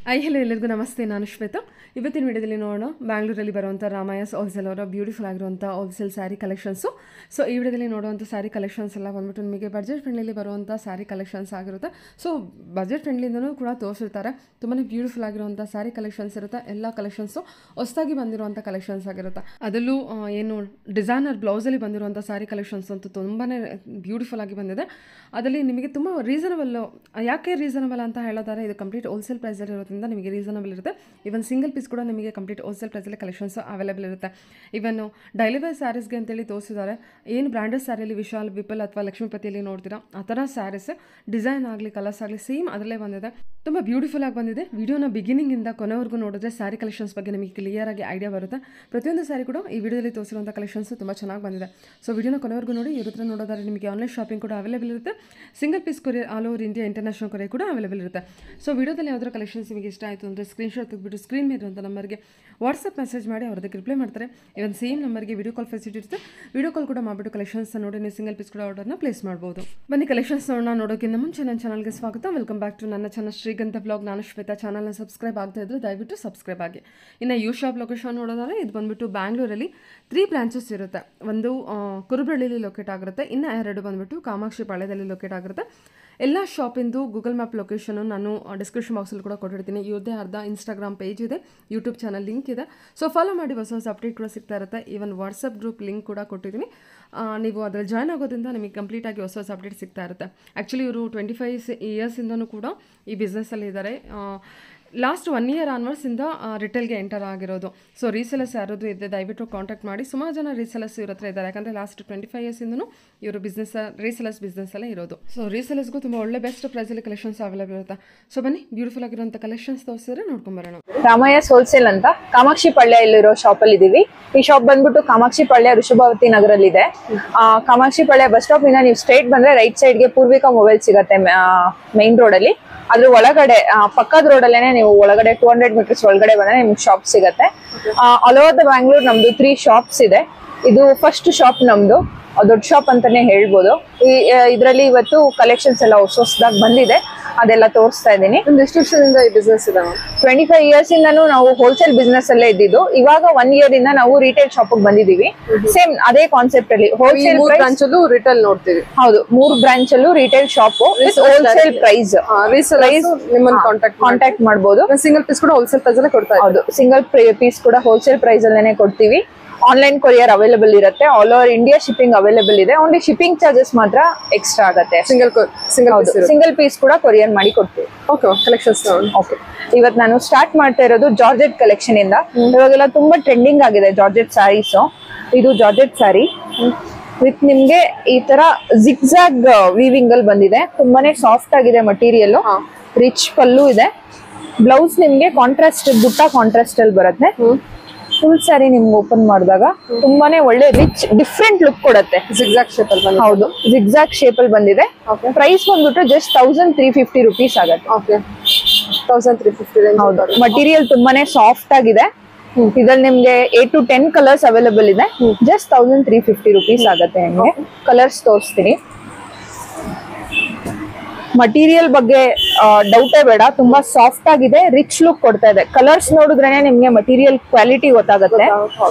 I hello ಎಲ್ಲರಿಗೂ ನಮಸ್ತೆ ನಾನು ಶ್ವೇತಾ ಇವತ್ತಿನ ವಿಡಿಯೋದಲ್ಲಿ ನೋಡೋಣ ಬ್ಯಾಂಗ್ಳೂರಲ್ಲಿ ಬರುವಂಥ ರಾಮಾಯಸ್ ಹೋಲ್ಸೇಲ್ ಅವರ ಬ್ಯೂಟಿಫುಲ್ ಆಗಿರುವಂಥ ಹೋಲ್ಸೇಲ್ ಸ್ಯಾರಿ ಕಲೆಕ್ಷನ್ಸು ಸೊ ಈ ವಿಡಿಯೋದಲ್ಲಿ ನೋಡುವಂಥ ಸ್ಯಾರಿ ಕಲೆಕ್ಷನ್ಸ್ ಎಲ್ಲ ಬಂದ್ಬಿಟ್ಟು ನಿಮಗೆ ಬಜೆಟ್ ಫ್ರೆಂಡ್ಲಿ ಬರುವಂಥ ಸ್ಯಾರಿ ಕಲೆಕ್ಷನ್ಸ್ ಆಗಿರುತ್ತೆ ಸೊ ಬಜೆಟ್ ಫ್ರೆಂಡ್ಲಿಂದನೂ ಕೂಡ ತೋರಿಸಿರ್ತಾರೆ ತುಂಬಾ ಬ್ಯೂಟಿಫುಲ್ ಆಗಿರುವಂಥ ಸ್ಯಾರಿ ಕಲೆಕ್ಷನ್ಸ್ ಇರುತ್ತೆ ಎಲ್ಲ ಕಲೆಕ್ಷನ್ಸು ಹೊಸದಾಗಿ ಬಂದಿರುವಂಥ ಕಲೆಕ್ಷನ್ಸ್ ಆಗಿರುತ್ತೆ ಅದರಲ್ಲೂ ಆ, ಏನು ಡಿಸೈನರ್ ಬ್ಲೌಸಲ್ಲಿ ಬಂದಿರುವಂಥ ಸ್ಯಾರಿ ಕಲೆಕ್ಷನ್ಸ್ ಅಂತೂ ತುಂಬಾ ಬ್ಯೂಟಿಫುಲ್ ಆಗಿ ಬಂದಿದೆ ಅದರಲ್ಲಿ ನಿಮಗೆ ತುಂಬ ರೀಸನಬಲ್ ಯಾಕೆ ರೀಸನಬಲ್ ಅಂತ ಹೇಳೋದಾದ್ರೆ ಇದು ಕಂಪ್ಲೀಟ್ ಹೋಲ್ಸೇಲ್ ಪ್ರೈಸಲ್ಲಿ ಇರೋದ್ರಿಂದ ನಿಮಗೆ ರೀಸನಬಲ್ ಇರುತ್ತೆ ಇವನ್ ಸಿಂಗಲ್ ಪೀಸ್ ಕೂಡ ನಿಮಗೆ ಕಂಪ್ಲೀಟ್ ಹೋಲ್ಸೇಲ್ ಪ್ರೈಸಲ್ಲಿ ಕಲೆಕ್ಷನ್ಸ್ ಅವೈಲೇಬಲ್ ಇರುತ್ತೆ ಇವನ್ ಡೈಲಿ ವೇರ್ ಸ್ಯಾರೀಸ್ಗೆ ಅಂತೇಳಿ ತೋರಿಸಿದ್ದಾರೆ ಏನು ಬ್ರ್ಯಾಂಡೆಡ್ ಸ್ಯಾರಿಯಲ್ಲಿ ವಿಶಾಲ್ ವಿಪಲ್ ಅಥವಾ ಲಕ್ಷ್ಮೀಪತಿಯಲ್ಲಿ ನೋಡ್ತೀರಾ ಆ ಥರ ಸ್ಯಾರೀಸ್ ಡಿಸೈನ್ ಆಗಲಿ ಕಲರ್ಸ್ ಆಗಲಿ ಸೇಮ್ ಅದರಲ್ಲೇ ಬಂದಿದೆ ತುಂಬ ಬ್ಯೂಟಿಫುಲ್ ಆಗಿ ಬಂದಿದೆ ವಿಡಿಯೋನ ಬಿಗಿನಿಂಗಿಂದ ಕೊನೆವರೆಗೂ ನೋಡಿದ್ರೆ ಸ್ಯಾರಿ ಕಲೆಕ್ಷನ್ಸ್ ಬಗ್ಗೆ ನಿಮಗೆ ಕ್ಲಿಯರ್ ಆಗಿ ಐಡಿಯಾ ಬರುತ್ತೆ ಪ್ರತಿಯೊಂದು ಸ್ಯಾರಿ ಕೂಡ ಈ ವಿಡಿಯೋದಲ್ಲಿ ತೋರಿಸಿರುವಂಥ ಕಲೆಕ್ಷನ್ಸ್ ತುಂಬ ಚೆನ್ನಾಗಿ ಬಂದಿದೆ ಸೊ ವಿಡಿಯೋನ ಕೊನೆವರೆಗೂ ನೋಡಿ ಇವ್ರ ಹತ್ರ ನೋಡೋದಾದ್ರೆ ನಿಮಗೆ ಆನ್ಲೈನ್ ಶಾಪಿಂಗ್ ಕೂಡ ಅವೈಲೇಬಲ್ ಇರುತ್ತೆ single piece courier all over India international courier ಕೂಡ ಅವೈಲೇಬಲ್ ಇರುತ್ತೆ ಸೊ ವಿಡಿಯೋದಲ್ಲಿ ಯಾವ್ದಾರ ಕಲೆಕ್ಷನ್ಸ್ ನಿಮಗೆ ಇಷ್ಟ ಆಯಿತು ಅಂದರೆ ಸ್ಕ್ರೀನ್ಶಾಟ್ ತೆಗೆದ್ಬಿಟ್ಟು ಸ್ಕ್ರೀನ್ ಮೇಲೆ ಇರುವಂಥ ನಂಬರ್ಗೆ ವಾಟ್ಸಪ್ ಮೆಸೇಜ್ ಮಾಡಿ ಅವ್ರದಕ್ಕೆ ರಿಪ್ಲೈ ಮಾಡ್ತಾರೆ ಇವನ್ ಸೇಮ್ ನಂಬರ್ಗೆ ವಿಡಿಯೋ ಕಾಲ್ ಫೆಸಿಲಿಟಿ ಇರುತ್ತೆ ವಿಡಿಯೋ ಕಾಲ್ ಕೂಡ ಮಾಡಿಬಿಟ್ಟು ಕಲೆಕ್ಷನ್ಸ್ ನೋಡಿ ನೀವು ಸಿಂಗಲ್ ಪೀಸ್ ಕೂಡ ಆರ್ಡರ್ನ ಪ್ಲೇಸ್ ಮಾಡ್ಬೋದು ಬನ್ನಿ ಕಲೆಕ್ಷನ್ಸ್ ನೋಡೋಣ ನೋಡೋಕ್ಕಿಂತ ಮುಂಚೆ ನನ್ನ ಚಾನಲ್ಗೆ ಸ್ವಾಗತ ವೆಲ್ಕಮ್ ಬ್ಯಾಕ್ ಟು ನನ್ನ ಚಾನಲ್ ಶ್ರೀಗಂಧ ಬ್ಲಾಗ್ ನಾನು ಶ್ವೇತಾ ಚಾನಲ್ನ ಸಬ್ಸ್ಕ್ರೈಬ್ ಆಗತಾ ಇದ್ರೆ ದಯವಿಟ್ಟು ಸಬ್ಸ್ಕ್ರೈಬ್ ಆಗಿ ಇನ್ನು ಯು ಶಾಪ್ ಲೊಕೇಶನ್ ನೋಡೋದಾದ್ರೆ ಇದು ಬಂದ್ಬಿಟ್ಟು ಬ್ಯಾಂಗ್ಳೂರಲ್ಲಿ ತ್ರೀ ಬ್ರಾಂಚಸ್ ಇರುತ್ತೆ ಒಂದು ಆ, ಕುರುಬಳ್ಳಿಲಿ ಲೊಕೇಟ್ ಆಗಿರುತ್ತೆ ಇನ್ನು ಎರಡು ಬಂದ್ಬಿಟ್ಟು ಕಾಮಾಕ್ಷಿ ಪಾಳ್ಯದಲ್ಲಿ ಲೊಕೇಟ್ ಆಗಿರುತ್ತೆ ಎಲ್ಲ ಶಾಪಿಂದು ಗೂಗಲ್ ಮ್ಯಾಪ್ ಲೊಕೇಶನು ನಾನು ಡಿಸ್ಕ್ರಿಪ್ಷನ್ ಬಾಕ್ಸಲ್ಲಿ ಕೂಡ ಕೊಟ್ಟಿರ್ತೀನಿ ಇವ್ರದ್ದೇ ಅರ್ಧ ಇನ್ಸ್ಟಾಗ್ರಾಮ್ ಪೇಜ್ ಇದೆ ಯೂಟ್ಯೂಬ್ ಚಾನಲ್ ಲಿಂಕ್ ಇದೆ ಸೊ ಫಾಲೋ ಮಾಡಿ ಹೊಸ ಹೊಸ ಅಪ್ಡೇಟ್ ಕೂಡ ಸಿಗ್ತಾ ಇರುತ್ತೆ ಈವನ್ ವಾಟ್ಸಪ್ ಗ್ರೂಪ್ ಲಿಂಕ್ ಕೂಡ ಕೊಟ್ಟಿದ್ದೀನಿ ಆ, ನೀವು ಅದರಲ್ಲಿ ಜಾಯ್ನ್ ಆಗೋದ್ರಿಂದ ನಿಮಗೆ ಕಂಪ್ಲೀಟಾಗಿ ಹೊಸ ಹೊಸ ಅಪ್ಡೇಟ್ ಸಿಗ್ತಾ ಇರುತ್ತೆ ಆ್ಯಕ್ಚುಲಿ ಇವರು ಟ್ವೆಂಟಿ ಫೈವ್ ಇಯರ್ಸಿಂದನೂ ಕೂಡ ಈ ಬಿಸ್ನೆಸ್ಸಲ್ಲಿ ಇದ್ದಾರೆ ಲಾಸ್ಟ್ ಒನ್ ಇಯರ್ ಆನ್ವರ್ಸಿಂದ ರಿಟೇಲ್ಗೆ ಎಂಟರ್ ಆಗಿರೋದು ಸೊ ರೀಸೆಲರ್ಸ್ ಯಾರಾದರೂ ಇದ್ದರೆ ದಯವಿಟ್ಟು ಕಾಂಟ್ಯಾಕ್ಟ್ ಮಾಡಿ ಸುಮಾರು ಜನ ರೀಸೆಲರ್ಸ್ ಇವ್ರ ಹತ್ರ ಇದ್ದಾರೆ ಯಾಕಂದರೆ ಲಾಸ್ಟ್ ಟ್ವೆಂಟಿ ಫೈವ್ ಇಯರ್ಸಿಂದನೂ ಇವರು ಬಿಸ್ನೆಸ್ ರೀಸೆಲರ್ಸ್ ಬಿಸ್ನೆಸ್ಸಲ್ಲೇ ಇರೋದು ಸೊ ರೀಸೆಲರ್ಸ್ಗೂ ತುಂಬ ಒಳ್ಳೆ ಬೆಸ್ಟ್ ಪ್ರೈಸಲ್ಲಿ ಕಲೆಕ್ಷನ್ಸ್ ಅವೈಲೇಬಲ್ ಇರುತ್ತೆ ಸೊ ಬನ್ನಿ ಬ್ಯೂಟಿಫುಲ್ ಆಗಿರುವಂಥ ಕಲೆಕ್ಷನ್ಸ್ ತೋರಿಸಿದ್ರೆ ನೋಡ್ಕೊಂಬರೋಣ ರಾಮಯ್ಯಸ್ ಹೋಲ್ಸೇಲ್ ಅಂತ ಕಾಮಾಕ್ಷಿ ಪಾಳ್ಯ ಇಲ್ಲಿರೋ ಶಾಪ್ ಅಲ್ಲಿ ಇದೀವಿ ಈ ಶಾಪ್ ಬಂದ್ಬಿಟ್ಟು ಕಾಮಾಕ್ಷಿ ಪಾಳ್ಯ ಋಷಭಾವತಿ ನಗರಲ್ಲಿ ಇದೆ ಆ, ಕಾಮಾಕ್ಷಿ ಪಾಳ್ಯ ಬಸ್ ಸ್ಟಾಪ್ ಇಂದ ನೀವು ಸ್ಟ್ರೈಟ್ ಬಂದ್ರೆ ರೈಟ್ ಸೈಡ್ ಗೆ ಪೂರ್ವಿಕಾ ಮೊಬೈಲ್ ಸಿಗತ್ತೆ ಮೈನ್ ರೋಡ್ ಅಲ್ಲಿ ಅದ್ರ ಒಳಗಡೆ ಆ, ಪಕ್ಕದ ರೋಡ್ ಅಲ್ಲೇನೆ ನೀವು ಒಳಗಡೆ ಟೂ ಹಂಡ್ರೆಡ್ ಮೀಟರ್ಸ್ ಒಳಗಡೆ ಬಂದ್ರೆ ನಿಮ್ಗೆ ಶಾಪ್ ಸಿಗತ್ತೆ ಆಲ್ ಓವರ್ ದ ಬ್ಯಾಂಗ್ಳೂರ್ ನಮ್ದು ತ್ರೀ ಶಾಪ್ಸ್ ಇದೆ ಇದು ಫಸ್ಟ್ ಶಾಪ್ ನಮ್ದು ಆ, ದೊಡ್ಡ ಶಾಪ್ ಅಂತಾನೆ ಹೇಳ್ಬೋದು ಈ ಇದರಲ್ಲಿ ಇವತ್ತು ಕಲೆಕ್ಷನ್ಸ್ ಎಲ್ಲ ಹೊಸ ಹೊಸದಾಗಿ ಬಂದಿದೆ ಅದೆಲ್ಲ ತೋರಿಸ್ತಾ ಇದ್ದೀನಿ ಎಷ್ಟು ವರ್ಷದಿಂದ ಈ ಬಿಸ್ನೆಸ್ ಇದೆ ಟ್ವೆಂಟಿ ಫೈವ್ ಇಯರ್ಸ್ ಇಂದಾನು ನಾವು ಹೋಲ್ಸೇಲ್ ಬಿಸ್ನೆಸ್ ಅಲ್ಲೇ ಇದ್ದಿದ್ದು ಇವಾಗ ಒನ್ ಇಯರ್ ಇಂದ ನಾವು ರಿಟೇಲ್ ಶಾಪ್ ಬಂದಿದೀವಿ ಸೇಮ್ ಅದೇ ಕಾನ್ಸೆಪ್ಟ್ ಅಲ್ಲಿ ಹೋಲ್ಸೇಲ್ ಬ್ರಾಂಚಲ್ಲೂ ರಿಟೇಲ್ ನೋಡ್ತೀವಿ ಹೌದು ಮೂರು ಬ್ರಾಂಚ್ ಅಲ್ಲೂ retail shop with wholesale price resellers ನಿಮ್ಮನ್ನು ಕಾಂಟ್ಯಾಕ್ಟ್ ಕಾಂಟ್ಯಾಕ್ಟ್ ಮಾಡ್ಬೋದು ಸಿಂಗಲ್ ಪೀಸ್ ಕೂಡ ಹೋಲ್ಸೇಲ್ ಪ್ರೈಸಲ್ಲೇ ಕೊಡ್ತಾ ಹೌದು ಸಿಂಗಲ್ ಪೀಸ್ ಕೂಡ ಹೋಲ್ಸೇಲ್ ಪ್ರೈಸ್ ಅಲ್ಲೇನೆ ಕೊಡ್ತೀವಿ ಆನ್ಲೈನ್ ಕೊರಿಯರ್ ಅವೈಲೇಬಲ್ ಇರುತ್ತೆ all over India shipping available ಇದೆ ಓನ್ಲಿ ಶಿಪ್ಪಿಂಗ್ ಚಾರ್ಜಸ್ ಮಾತ್ರ ಎಕ್ಸ್ಟ್ರಾ ಆಗತ್ತೆ ಸಿಂಗಲ್ ಸಿಂಗಲ್ ಹೌದು ಸಿಂಗಲ್ ಪೀಸ್ ಕೂಡ ಕೊರಿಯರ್ ಮಾಡಿ ಕೊಡ್ತೀವಿ ಓಕೆ ಕಲೆಕ್ಷನ್ಸ್ ನೋಡಿ ಓಕೆ ಇವತ್ತು ನಾನು ಸ್ಟಾರ್ಟ್ ಮಾಡ್ತಾ ಇರೋದು ಜಾರ್ಜೆಟ್ ಕಲೆಕ್ಷನ್ ಇಂದ ಇವಾಗೆಲ್ಲ ತುಂಬಾ ಟ್ರೆಂಡಿಂಗ್ ಆಗಿದೆ ಜಾರ್ಜೆಟ್ ಸ್ಯಾರೀಸ್ ಇದು ಜಾರ್ಜೆಟ್ ಸ್ಯಾರಿ ವಿತ್ ನಿಮ್ಗೆ ಈ ತರ ಜಿಗ್ಜಾಗ್ ವೀವಿಂಗ್ ಅಲ್ಲಿ ಬಂದಿದೆ ತುಂಬಾನೇ ಸಾಫ್ಟ್ ಆಗಿದೆ ಮಟೀರಿಯಲ್ ರಿಚ್ ಪಲ್ಲು ಇದೆ ಬ್ಲೌಸ್ ನಿಮ್ಗೆ ಕಾಂಟ್ರಾಸ್ಟ್ ಬುಟ್ಟ ಕಾಂಟ್ರಾಸ್ಟ್ ಅಲ್ಲಿ ಬರುತ್ತೆ ಫುಲ್ ಸ್ಯಾರಿ ನಿಮ್ಗೆ ಓಪನ್ ಮಾಡಿದಾಗ ತುಂಬಾನೇ ಒಳ್ಳೆ ರಿಚ್ ಡಿಫ್ರೆಂಟ್ ಲುಕ್ ಕೊಡುತ್ತೆ ಜಿಗ್ಜಾಗ್ ಶೇಪ್ ಅಲ್ಲಿ ಬಂದಿದೆ ಹೌದು ಜಿಗ್ಜಾಗ್ ಶೇಪ್ ಅಲ್ಲಿ ಬಂದಿದೆ ಪ್ರೈಸ್ ಬಂದ್ಬಿಟ್ಟು just thousand three fifty rupees ಆಗುತ್ತೆ ಓಕೆ ತೌಸಂಡ್ ತ್ರೀ ಫಿಫ್ಟಿ ಹೌದು ಮಟೀರಿಯಲ್ ತುಂಬಾನೇ ಸಾಫ್ಟ್ ಆಗಿದೆ ಇದ್ರಲ್ಲಿ ನಿಮ್ಗೆ eight to ten colours available ಇದೆ just thousand three fifty rupees ಆಗುತ್ತೆ ನಿಮ್ಗೆ ಕಲರ್ಸ್ ತೋರಿಸ್ತೀನಿ ಮಟೀರಿಯಲ್ ಬಗ್ಗೆ ಡೌಟೇ ಬೇಡ ತುಂಬಾ ಸಾಫ್ಟ್ ಆಗಿದೆ ರಿಚ್ ಲುಕ್ ಕೊಡ್ತಾ ಇದೆ ಕಲರ್ಸ್ ನೋಡಿದ್ರೇನೆ ನಿಮ್ಗೆ ಮಟೀರಿಯಲ್ ಕ್ವಾಲಿಟಿ ಗೊತ್ತಾಗುತ್ತೆ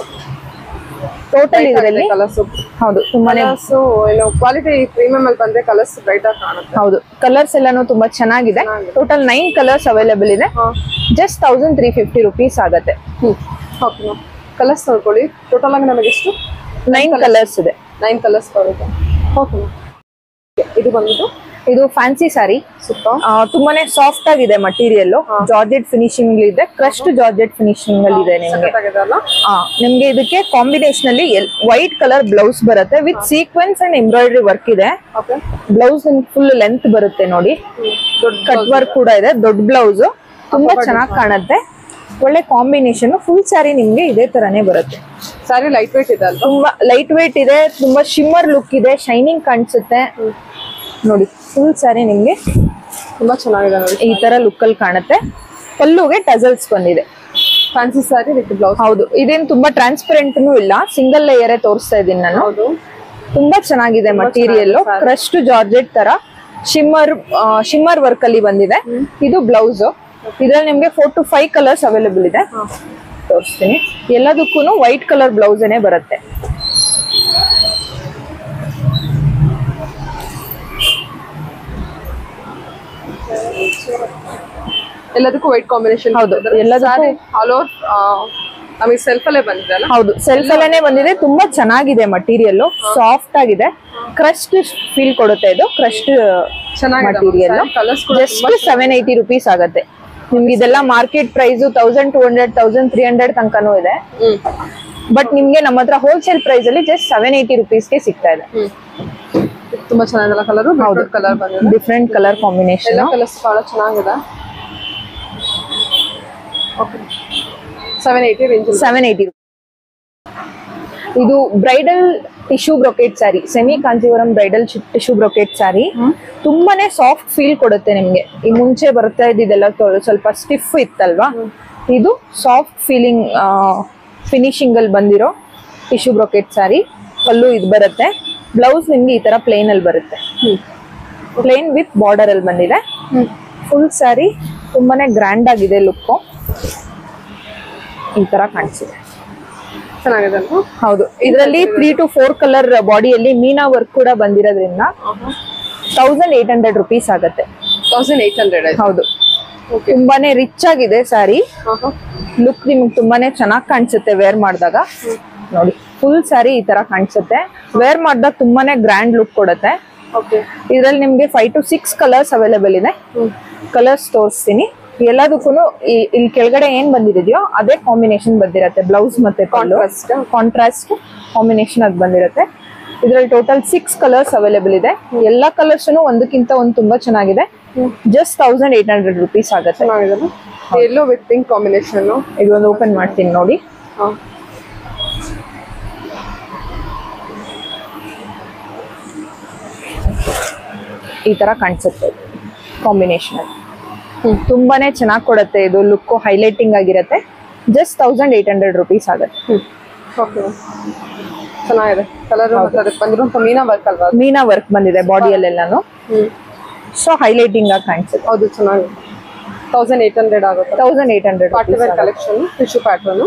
ಟೋಟಲ್ ಇದರಲ್ಲಿ ಕಲರ್ಸ್ ಹೌದು ತುಂಬಾನೇ ಕಲರ್ಸ್ ಏನು ಕ್ವಾಲಿಟಿ ಪ್ರೀಮಿಯಂ ಅಲ್ಲಿ ಬಂದ್ರೆ ಕಲರ್ಸ್ ಬ್ರೈಟ್ ಆಗಿ ಕಾಣುತ್ತೆ ಹೌದು ಕಲರ್ಸ್ ಎಲ್ಲಾನು ತುಂಬಾ ಚೆನ್ನಾಗಿದೆ ಟೋಟಲ್ ನೈನ್ ಕಲರ್ಸ್ ಅವೈಲೇಬಲ್ ಇದೆ just thousand three fifty rupees ಆಗತ್ತೆ ಓಕೆ ಕಲರ್ಸ್ ನೋಡ್ಕೊಳ್ಳಿ ಟೋಟಲ್ ಆಗಿ ನಮಗೆ ಎಷ್ಟು ನೈನ್ ಕಲರ್ಸ್ ಇದೆ ನೈನ್ ಕಲರ್ಸ್ ಬರುತ್ತೆ ಓಕೆ ಇದು ಬಂದ್ಬಿಟ್ಟು ಇದು ಫ್ಯಾನ್ಸಿ ಸ್ಯಾರಿ ಸೂಪರ್ ತುಂಬಾನೇ ಸಾಫ್ಟ್ ಆಗಿದೆ ಮಟೀರಿಯಲ್ ಜಾರ್ಜೆಟ್ ಫಿನಿಶಿಂಗ್ ಇದೆ ಕ್ರಸ್ಟ್ ಜಾರ್ಜೆಟ್ ಫಿನಿಶಿಂಗ್ ಅಲ್ಲಿ ಇದೆ ನಿಮ್ಗೆ ಸಖತ್ತಾಗಿದೆ ಅಲ್ಲ ಆ, ನಿಮ್ಗೆ ಇದಕ್ಕೆ ಕಾಂಬಿನೇಷನ್ ಅಲ್ಲಿ ವೈಟ್ ಕಲರ್ ಬ್ಲೌಸ್ ಬರುತ್ತೆ with sequence and embroidery work ಇದೆ ಓಕೆ ಬ್ಲೌಸ್ ನಿಮ್ಗೆ ಫುಲ್ ಲೆಂತ್ ಬರುತ್ತೆ ನೋಡಿ ದೊಡ್ಡ ಕಟ್ ವರ್ಕ್ ಕೂಡ ಇದೆ ದೊಡ್ಡ ಬ್ಲೌಸ್ ತುಂಬಾ ಚೆನ್ನಾಗಿ ಕಾಣುತ್ತೆ ಒಳ್ಳೆ ಕಾಂಬಿನೇಷನ್ ಫುಲ್ ಸ್ಯಾರಿ ನಿಮ್ಗೆ ಇದೇ ತರಾನೇ ಬರುತ್ತೆ ಸ್ಯಾರಿ ಲೈಟ್ ವೇಟ್ ಇದೆ ಅಲ್ವಾ ತುಂಬಾ ಲೈಟ್ ವೇಟ್ ಇದೆ ತುಂಬಾ ಶಿಮ್ಮರ್ ಲುಕ್ ಇದೆ ಶೈನಿಂಗ್ ಕಾಣಿಸುತ್ತೆ ನೋಡಿ ಫುಲ್ ಸ್ಯಾರಿ ನಿಮ್ಗೆ ತುಂಬಾ ಚೆನ್ನಾಗಿದೆ ನೋಡಿ ಈ ತರ ಲುಕ್ ಅಲ್ಲಿ ಕಾಣುತ್ತೆ ಪಲ್ಲುಗೆ ಟಸಲ್ಸ್ ಬಂದಿದೆ ಫ್ಯಾನ್ಸಿ ಸ್ಯಾರಿ ವಿತ್ ಬ್ಲೌಸ್ ಹೌದು ಇದೇನ್ ತುಂಬಾ ಟ್ರಾನ್ಸ್ಪರೆಂಟ್ ಇಲ್ಲ ಸಿಂಗಲ್ ಲೇಯರೇ ತೋರಿಸ್ತಾ ಇದ್ದೀನಿ ನಾನು ಹೌದು ತುಂಬಾ ಚೆನ್ನಾಗಿದೆ ಮಟೀರಿಯಲ್ ಚೆನ್ನಾಗಿದೆ saree. ಕ್ರಸ್ಟ್ ಜಾರ್ಜೆಟ್ ತರ ಶಿಮ್ಮರ್ ಶಿಮ್ಮರ್ ವರ್ಕ್ ಅಲ್ಲಿ ಬಂದಿದೆ ಇದು ಬ್ಲೌಸ್ ಇದ್ರಲ್ಲಿ ನಿಮ್ಗೆ four to five colours available ಇದೆ ತೋರಿಸ್ತೀನಿ ಎಲ್ಲದಕ್ಕೂ ವೈಟ್ ಕಲರ್ ಬ್ಲೌಸೇನೆ ಬರುತ್ತೆ ಎಲ್ಲದಕ್ಕೂ ವೈಟ್ ಕಾಂಬಿನೇಷನ್ ಹೌದು, ಎಲ್ಲದಕ್ಕೂ- ಆಲ್ ಓವರ್ ನಮಗೆ ಸೆಲ್ಫ್ ಅಲ್ಲೇ ಬಂದಿದೆ ಅಲ್ಲ ಹೌದು ಸೆಲ್ಫ್ ಅಲ್ಲೇನೆ ಬಂದಿದೆ ತುಂಬಾ ಚೆನ್ನಾಗಿದೆ ಮಟೀರಿಯಲ್ ಸಾಫ್ಟ್ ಆಗಿದೆ ಕ್ರಸ್ಟ್ ಫೀಲ್ ಕೊಡುತ್ತೆ ಇದು ಕ್ರಸ್ಟ್ ಚೆನ್ನಾಗಿದೆ ಮಟೀರಿಯಲ್ ಕಲರ್ಸ್ ಕೂಡ ಜಸ್ಟ್ ಸೆವೆನ್ ಏಯ್ಟಿ ರುಪೀಸ್ ಆಗುತ್ತೆ ನಿಮ್ಗೆ ಇದೆಲ್ಲ market price thousand two hundred thousand three hundred ತನಕನೂ ಇದೆ ಹ್ಮ್ ಬಟ್ ನಿಮ್ಗೆ ನಮ್ಮ ಹತ್ರ ಹೋಲ್ಸೇಲ್ ಪ್ರೈಸ್ ಅಲ್ಲಿ ಜಸ್ಟ್ ಸೆವೆನ್ ಏಯ್ಟಿ ರುಪೀಸ್ಗೆ ಸಿಗ್ತಾ ಇದೆ ಹ್ಮ್ ಇದು ತುಂಬಾ ಚೆನ್ನಾಗಿದೆಲ್ಲ ಕಲರ್ ಹೌದು. ಕಲರ್ ಬಂದಿದೆ ಡಿಫ್ರೆಂಟ್ ಕಲರ್ ಕಾಂಬಿನೇಷನ್ ಎಲ್ಲ ಕಲರ್ಸ್ ಬಹಳ ಚೆನ್ನಾಗಿದೆ okay seven eighty range seven eighty ಇದು bridal tissue brocade saree semi Kanjeevaram bridal tissue brocade saree ತುಂಬಾನೇ ಸಾಫ್ಟ್ ಫೀಲ್ ಕೊಡುತ್ತೆ ನಿಮ್ಗೆ ಈ ಮುಂಚೆ ಬರ್ತಾ ಇದ್ದಿದ್ದೆಲ್ಲ ತೊ- ಸ್ವಲ್ಪ ಸ್ಟಿಫ್ ಇತ್ತಲ್ವಾ ಇದು ಸಾಫ್ಟ್ ಫೀಲಿಂಗ್ ಫಿನಿಶಿಂಗ್ ಅಲ್ಲಿ ಬಂದಿರೋ ಟಿಶ್ಯೂ ಬ್ರೊಕೆಟ್ ಸ್ಯಾರಿ ಪಲ್ಲು ಇದು ಬರುತ್ತೆ ಬ್ಲೌಸ್ ನಿಮ್ಗೆ ಈ ತರ ಪ್ಲೇನ್ ಅಲ್ಲಿ ಬರುತ್ತೆ ಪ್ಲೇನ್ ವಿತ್ ಬಾರ್ಡರ್ ಅಲ್ಲಿ ಬಂದಿದೆ ಫುಲ್ ಸ್ಯಾರಿ ತುಂಬಾನೇ ಗ್ರ್ಯಾಂಡ್ ಆಗಿದೆ ಲುಕ್ ಈ ತರ ಕಾಣಿಸಿದೆ ಚೆನ್ನಾಗಿದೆ ಅಲ್ವಾ ಹೌದು ಇದರಲ್ಲಿ ತ್ರೀ ಟು ಫೋರ್ ಕಲರ್ ಬಾಡಿಯಲ್ಲಿ ಮೀನಾ ವರ್ಕ್ ಕೂಡ ಬಂದಿರೋದ್ರಿಂದ ತೌಸಂಡ್ ಏಟ್ ಹಂಡ್ರೆಡ್ ರುಪೀಸ್ ಆಗುತ್ತೆ ತೌಸಂಡ್ ಏಯ್ಟ್ ಹಂಡ್ರೆಡ್ ಆಯ್ತು ಹೌದು ಓಕೆ ತುಂಬಾನೇ ರಿಚ್ ಆಗಿದೆ ಸ್ಯಾರಿ ಲುಕ್ ನಿಮ್ಗೆ ತುಂಬಾನೇ ಚೆನ್ನಾಗಿ ಕಾಣಿಸುತ್ತೆ ವೇರ್ ಮಾಡಿದಾಗ ನೋಡಿ ಫುಲ್ ಸ್ಯಾರಿ ಈ ತರ ಕಾಣಿಸುತ್ತೆ ವೇರ್ ಮಾಡಿದಾಗ ತುಂಬಾನೇ ಗ್ರ್ಯಾಂಡ್ ಲುಕ್ ಕೊಡುತ್ತೆ ಓಕೆ ಇದ್ರಲ್ಲಿ ನಿಮ್ಗೆ five to six colours available ಇದೆ ಕಲರ್ಸ್ ತೋರಿಸ್ತೀನಿ ಎಲ್ಲದಕ್ಕೂ ಇಲ್ಲಿ ಕೆಳಗಡೆ ಏನ್ ಬಂದಿದೆಯೋ ಅದೇ ಕಾಂಬಿನೇಷನ್ ಬಂದಿರತ್ತೆ ಬ್ಲೌಸ್ ಮತ್ತೆ Contrast. ಕಾಂಟ್ರಾಸ್ಟ್ ಕಾಂಬಿನೇಷನ್ ಅದು ಬಂದಿರುತ್ತೆ ಇದ್ರಲ್ಲಿ ಟೋಟಲ್ ಸಿಕ್ಸ್ ಕಲರ್ಸ್ ಅವೈಲೇಬಲ್ ಇದೆ ಎಲ್ಲಾ ಕಲರ್ಸ್ ಒಂದಕ್ಕಿಂತ ಒಂದು ತುಂಬಾ ಚೆನ್ನಾಗಿದೆ just thousand eight hundred rupees ಆಗುತ್ತೆ ಚೆನ್ನಾಗಿದೆ ಎಲ್ಲೋ ವಿತ್ ಪಿಂಕ್ ಕಾಂಬಿನೇಷನ್ ಇದೊಂದು ಓಪನ್ ಮಾಡ್ತೀನಿ ನೋಡಿ ಈ ತರ ಕಾಣಿಸುತ್ತೆ ಕಾಂಬಿನೇಷನ್ ತುಂಬಾನೇ ಚೆನ್ನಾಗಿ ಕೊಡುತ್ತೆ ಇದು ಲುಕ್ ಹೈಲೈಟಿಂಗ್ ಆಗಿರುತ್ತೆ just thousand eight hundred rupees ಆಗುತ್ತೆ ಓಕೆ ಚೆನ್ನಾಗಿದೆ ಕಲರ್ ಮತ್ತೆ ಅದಕ್ಕೆ ಬಂದಿರುವಂತ ಮೀನಾ ವರ್ಕ್ ಅಲ್ವಾ ಅದು? ಮೀನಾ ವರ್ಕ್ ಬಂದಿದೆ ಬಾಡಿಯಲ್ಲೆಲ್ಲಾನು ಹ್ಮ್ ಸೊ ಹೈಲೈಟಿಂಗ್ ಆಗಿ ಕಾಣಿಸುತ್ತೆ ಹೌದು ಚೆನ್ನಾಗಿದೆ ತೌಸಂಡ್ ಏಯ್ಟ್ ಹಂಡ್ರೆಡ್ ಆಗುತ್ತೆ thousand eight hundred party wear collection tissue pattern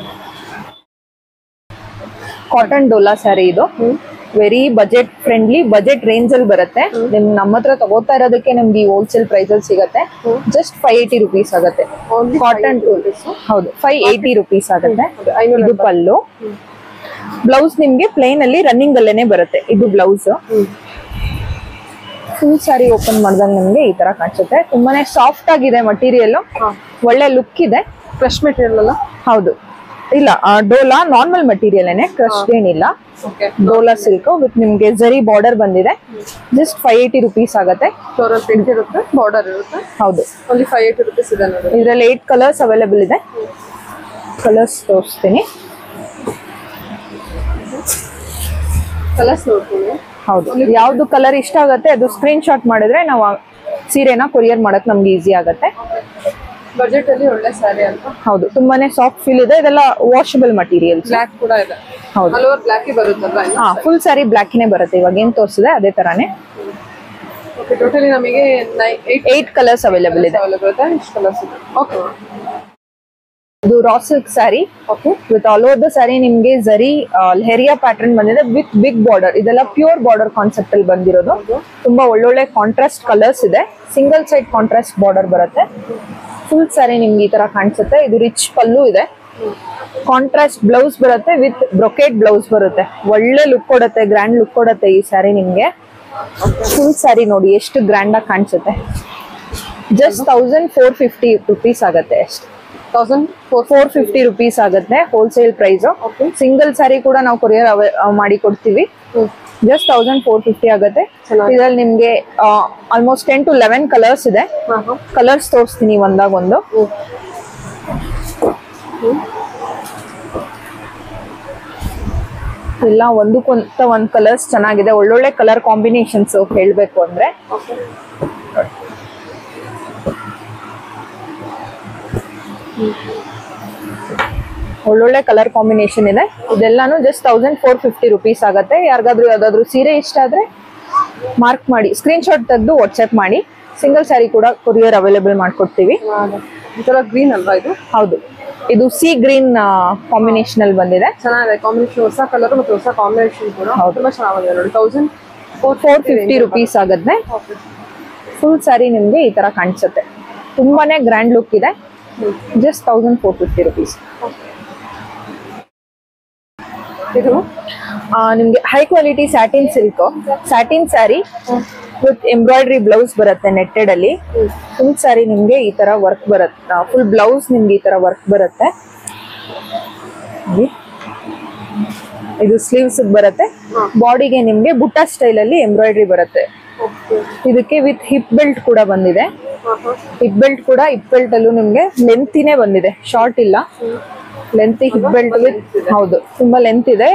cotton ಡೋಲಾ ಸ್ಯಾರಿ ಇದು very budget friendly budget range ಅಲ್ಲಿ ಬರುತ್ತೆ ನಿಮ್ ನಮ್ಮ ಹತ್ರ ತಗೋತಾ ಇರೋದಕ್ಕೆ ನಿಮ್ಗೆ ಈ ಹೋಲ್ಸೇಲ್ ಪ್ರೈಸ್ ಅಲ್ಲಿ ಸಿಗತ್ತೆ ಜಸ್ಟ್ ಫೈವ್ ಏಯ್ಟಿ ರುಪೀಸ್ ಆಗುತ್ತೆ Only ಕಾಟನ್ ಹೌದು ಫೈವ್ ಏಯ್ಟಿ ರುಪೀಸ್ ಆಗುತ್ತೆ ಐನೂರ ಇದು ಪಲ್ಲು ಬ್ಲೌಸ್ ನಿಮ್ಗೆ ಪ್ಲೇನ್ ಅಲ್ಲಿ ರನ್ನಿಂಗ್ ಅಲ್ಲೇನೆ ಬರುತ್ತೆ ಇದು ಬ್ಲೌಸ್ ಫುಲ್ ಸ್ಯಾರಿ ಓಪನ್ ಮಾಡಿದಾಗ ನಿಮ್ಗೆ ಈ ತರ ಕಾಣಿಸುತ್ತೆ ತುಂಬಾನೇ ಸಾಫ್ಟ್ ಆಗಿದೆ ಮಟೀರಿಯಲ್ ಒಳ್ಳೆ ಲುಕ್ ಇದೆ ಫ್ರೆಶ್ ಮೆಟೀರಿಯಲ್ ಅಲ್ಲ ಹೌದು ಇಲ್ಲ ಡೋಲಾ ನಾರ್ಮಲ್ ಮಟೀರಿಯಲ್ ಏನೇ ಕ್ರಶ್ ಏನಿಲ್ಲ ಓಕೆ ಡೋಲಾ ಸಿಲ್ಕ್ ವಿತ್ ನಿಮ್ಗೆ ಜರಿ ಬಾರ್ಡರ್ ಬಂದಿದೆ ಜಸ್ಟ್ ಫೈವ್ ಏಯ್ಟಿ ರುಪೀಸ್ ಆಗುತ್ತೆ ಫ್ಲೋರಲ್ ಪ್ರಿಂಟ್ ಇರುತ್ತೆ ಬಾರ್ಡರ್ ಇರುತ್ತೆ ಹೌದು ಓನ್ಲಿ ಫೈವ್ ಏಯ್ಟಿ ರುಪೀಸ್ ಇದೆ ನೋಡಿ ಇದರಲ್ಲಿ ಏಟ್ ಕಲರ್ಸ್ ಅವೈಲೇಬಲ್ ಇದೆ ಕಲರ್ಸ್ ತೋರಿಸ್ತೀನಿ ಕಲರ್ಸ್ ನೋಡ್ತೀನಿ ಹೌದು ಯಾವ್ದು ಕಲರ್ ಇಷ್ಟ ಆಗುತ್ತೆ ಅದು ಸ್ಕ್ರೀನ್ ಶಾಟ್ ಮಾಡಿದ್ರೆ ನಾವು ಆ ಸೀರೆನ ಕೊರಿಯರ್ ಮಾಡಕ್ ನಮ್ಗೆ ಈಸಿ ಆಗುತ್ತೆ ಬಜೆಟ್ ಅಲ್ಲಿ ಒಳ್ಳೆ ಸ್ಯಾರಿ ಅಂತ ಹೌದು ತುಂಬಾನೇ ಸಾಫ್ಟ್ ಫೀಲ್ ಇದೆ ಇದೆಲ್ಲ ವಾಷಬಲ್ ಮಟೀರಿಯಲ್ಸ್ ಬ್ಲ್ಯಾಕ್ ಕೂಡ ಇದೆ ಹೌದು ಹಲವಾರು ಬ್ಲ್ಯಾಕ್ ಬರುತ್ತಲ್ವಾ ಹಾ ಫುಲ್ ಸ್ಯಾರಿ ಬ್ಲಾಕಿನೇ ಬರುತ್ತೆ ಇವಾಗ ಏನ್ ತೋರಿಸಿದೆ ಅದೇ ತರಾನೇ ಓಕೆ ಟೋಟಲಿ ನಮಗೆ ಏಯ್ಟ್ ಏಟ್ ಕಲರ್ಸ್ ಅವೈಲೇಬಲ್ ಇದೆ ಅವೈಲೇಬಲ್ ಇದೆ ಇಷ್ಟು ಕಲರ್ಸ್ ಇದೆ ಓಕೆ ಇದು raw silk sari okay with all over the sari ನಿಮ್ಗೆ ಜರಿ ಲೆಹರಿಯಾ ಪ್ಯಾಟರ್ನ್ ಬಂದಿದೆ ವಿತ್ ಬಿಗ್ ಬಾರ್ಡರ್ ಇದೆಲ್ಲ ಪ್ಯೂರ್ ಬಾರ್ಡರ್ ಕಾನ್ಸೆಪ್ಟ್ ಅಲ್ಲಿ ಬಂದಿರೋದು ತುಂಬಾ ಒಳ್ಳೊಳ್ಳೆ ಕಾಂಟ್ರಾಸ್ಟ್ ಕಲರ್ಸ್ ಇದೆ ಸಿಂಗಲ್ ಸೈಡ್ ಕಾಂಟ್ರಾಸ್ಟ್ ಬಾರ್ಡರ್ ಬರುತ್ತೆ ಫುಲ್ ಸ್ಯಾರಿ ನಿಮ್ಗೆ ಈ ತರ ಕಾಣಿಸುತ್ತೆ ಇದು ರಿಚ್ ಪಲ್ಲು ಇದೆ ಕಾಂಟ್ರಾಸ್ಟ್ ಬ್ಲೌಸ್ ಬರುತ್ತೆ ವಿತ್ ಬ್ರೊಕೆಟ್ ಬ್ಲೌಸ್ ಬರುತ್ತೆ ಒಳ್ಳೆ ಲುಕ್ ಕೊಡುತ್ತೆ ಗ್ರ್ಯಾಂಡ್ ಲುಕ್ ಕೊಡುತ್ತೆ ಈ ಸ್ಯಾರಿ ನಿಮ್ಗೆ ಫುಲ್ ಸ್ಯಾರಿ ನೋಡಿ ಎಷ್ಟು ಗ್ರ್ಯಾಂಡ್ ಆಗಿ ಕಾಣಿಸುತ್ತೆ just thousand four fifty rupees ಆಗುತ್ತೆ ಅಷ್ಟೇ thousand four four fifty rupees ಆಗುತ್ತೆ ಹೋಲ್ಸೇಲ್ ಪ್ರೈಸ್ ಸಿಂಗಲ್ ಸ್ಯಾರಿ ಕೂಡ ನಾವು ಕೊರಿಯರ್ ಮಾಡಿ ಕೊಡ್ತೀವಿ ಜಸ್ಟ್ ತೌಸಂಡ್ ಫೋರ್ ಫಿಫ್ಟಿ ಆಗುತ್ತೆ ಚೆನ್ನಾಗಿದೆ. ಇದ್ರಲ್ಲಿ ನಿಮ್ಗೆ almost ten to eleven colours ಇದೆ ಹಾಂ ಹಾಂ ಕಲರ್ಸ್ ತೋರಿಸ್ತೀನಿ ಒಂದಾಗ ಒಂದು ಇಲ್ಲ ಒಂದಕ್ಕೊಂತ ಒಂದ್ ಕಲರ್ಸ್ ಚೆನ್ನಾಗಿದೆ ಒಳ್ಳೊಳ್ಳೆ ಕಲರ್ ಕಾಂಬಿನೇಷನ್ಸ್ ಹೇಳ್ಬೇಕು ಅಂದ್ರೆ ಓಕೆ ಒಳ್ಳೊಳ್ಳೆ ಕಲರ್ ಕಾಂಬಿನೇಷನ್ ಇದೆ ಇದೆಲ್ಲಾನು just thousand four fifty rupees ಆಗುತ್ತೆ ಯಾರಿಗಾದ್ರೂ ಯಾವ್ದಾದ್ರು ಸೀರೆ ಇಷ್ಟ ಆದ್ರೆ ಮಾರ್ಕ್ ಮಾಡಿ ಸ್ಕ್ರೀನ್ ಶಾಟ್ ತೆಗೆದು ವಾಟ್ಸ್ಆಪ್ ಮಾಡಿ ಸಿಂಗಲ್ ಸ್ಯಾರಿ ಕೂಡ ಕೊರಿಯರ್ ಅವೈಲೇಬಲ್ ಮಾಡ್ಕೊಡ್ತೀವಿ ಈ ತರ ಗ್ರೀನ್ ಅಲ್ವಾ ಇದು ಹೌದು ಇದು ಸಿ ಗ್ರೀನ್ ಕಾಂಬಿನೇಷನ್ ಅಲ್ಲಿ ಬಂದಿದೆ ಚೆನ್ನಾಗಿದೆ ಕಾಂಬಿನೇಷನ್ ಹೊಸ ಕಲರ್ ಮತ್ತೆ ಹೊಸ ಕಾಂಬಿನೇಷನ್ ಕೂಡ ತುಂಬಾ ಚೆನ್ನಾಗಿದೆ ನೋಡಿ thousand four four fifty rupees ಆಗುತ್ತೆ ಫುಲ್ ಸ್ಯಾರಿ ನಿಮ್ಗೆ ಈ ತರ ಕಾಣಿಸುತ್ತೆ ತುಂಬಾನೇ ಗ್ರ್ಯಾಂಡ್ ಲುಕ್ ಇದೆ just thousand four fifty rupees ಇದು ನಿಮ್ಗೆ high quality satin silk satin sari with embroidery blouse ಬರುತ್ತೆ ನೆಟ್ಟೆಡ್ ಅಲ್ಲಿ ಫುಲ್ ಸ್ಯಾರಿ ನಿಮ್ಗೆ ಈ ತರ ವರ್ಕ್ ಬರುತ್ತೆ ಫುಲ್ ಬ್ಲೌಸ್ ನಿಮ್ಗೆ ಈ ತರ ವರ್ಕ್ ಬರುತ್ತೆ ನೋಡಿ. ಇದು ಸ್ಲೀವ್ಸ್ ಬರುತ್ತೆ ಬಾಡಿಗೆ ನಿಮ್ಗೆ ಬುಟ್ಟ ಸ್ಟೈಲ್ ಅಲ್ಲಿ ಎಂಬ್ರಾಯ್ಡ್ರಿ ಬರುತ್ತೆ ಇದಕ್ಕೆ ವಿತ್ ಹಿಪ್ ಬೆಲ್ಟ್ ಕೂಡ ಬಂದಿದೆ ಹಿಪ್ ಬೆಲ್ಟ್ ಕೂಡ ಹಿಪ್ ಬೆಲ್ಟ್ ಅಲ್ಲೂ ನಿಮ್ಗೆ ಲೆಂತಿನೇ ಬಂದಿದೆ ಶಾರ್ಟ್ ಇಲ್ಲ ಲೆಂತ್ ಹಿಪ್ ಬೆಲ್ಟ್ ವಿತ್ ಹೌದು ತುಂಬಾ ಲೆಂತ್ ಇದೆ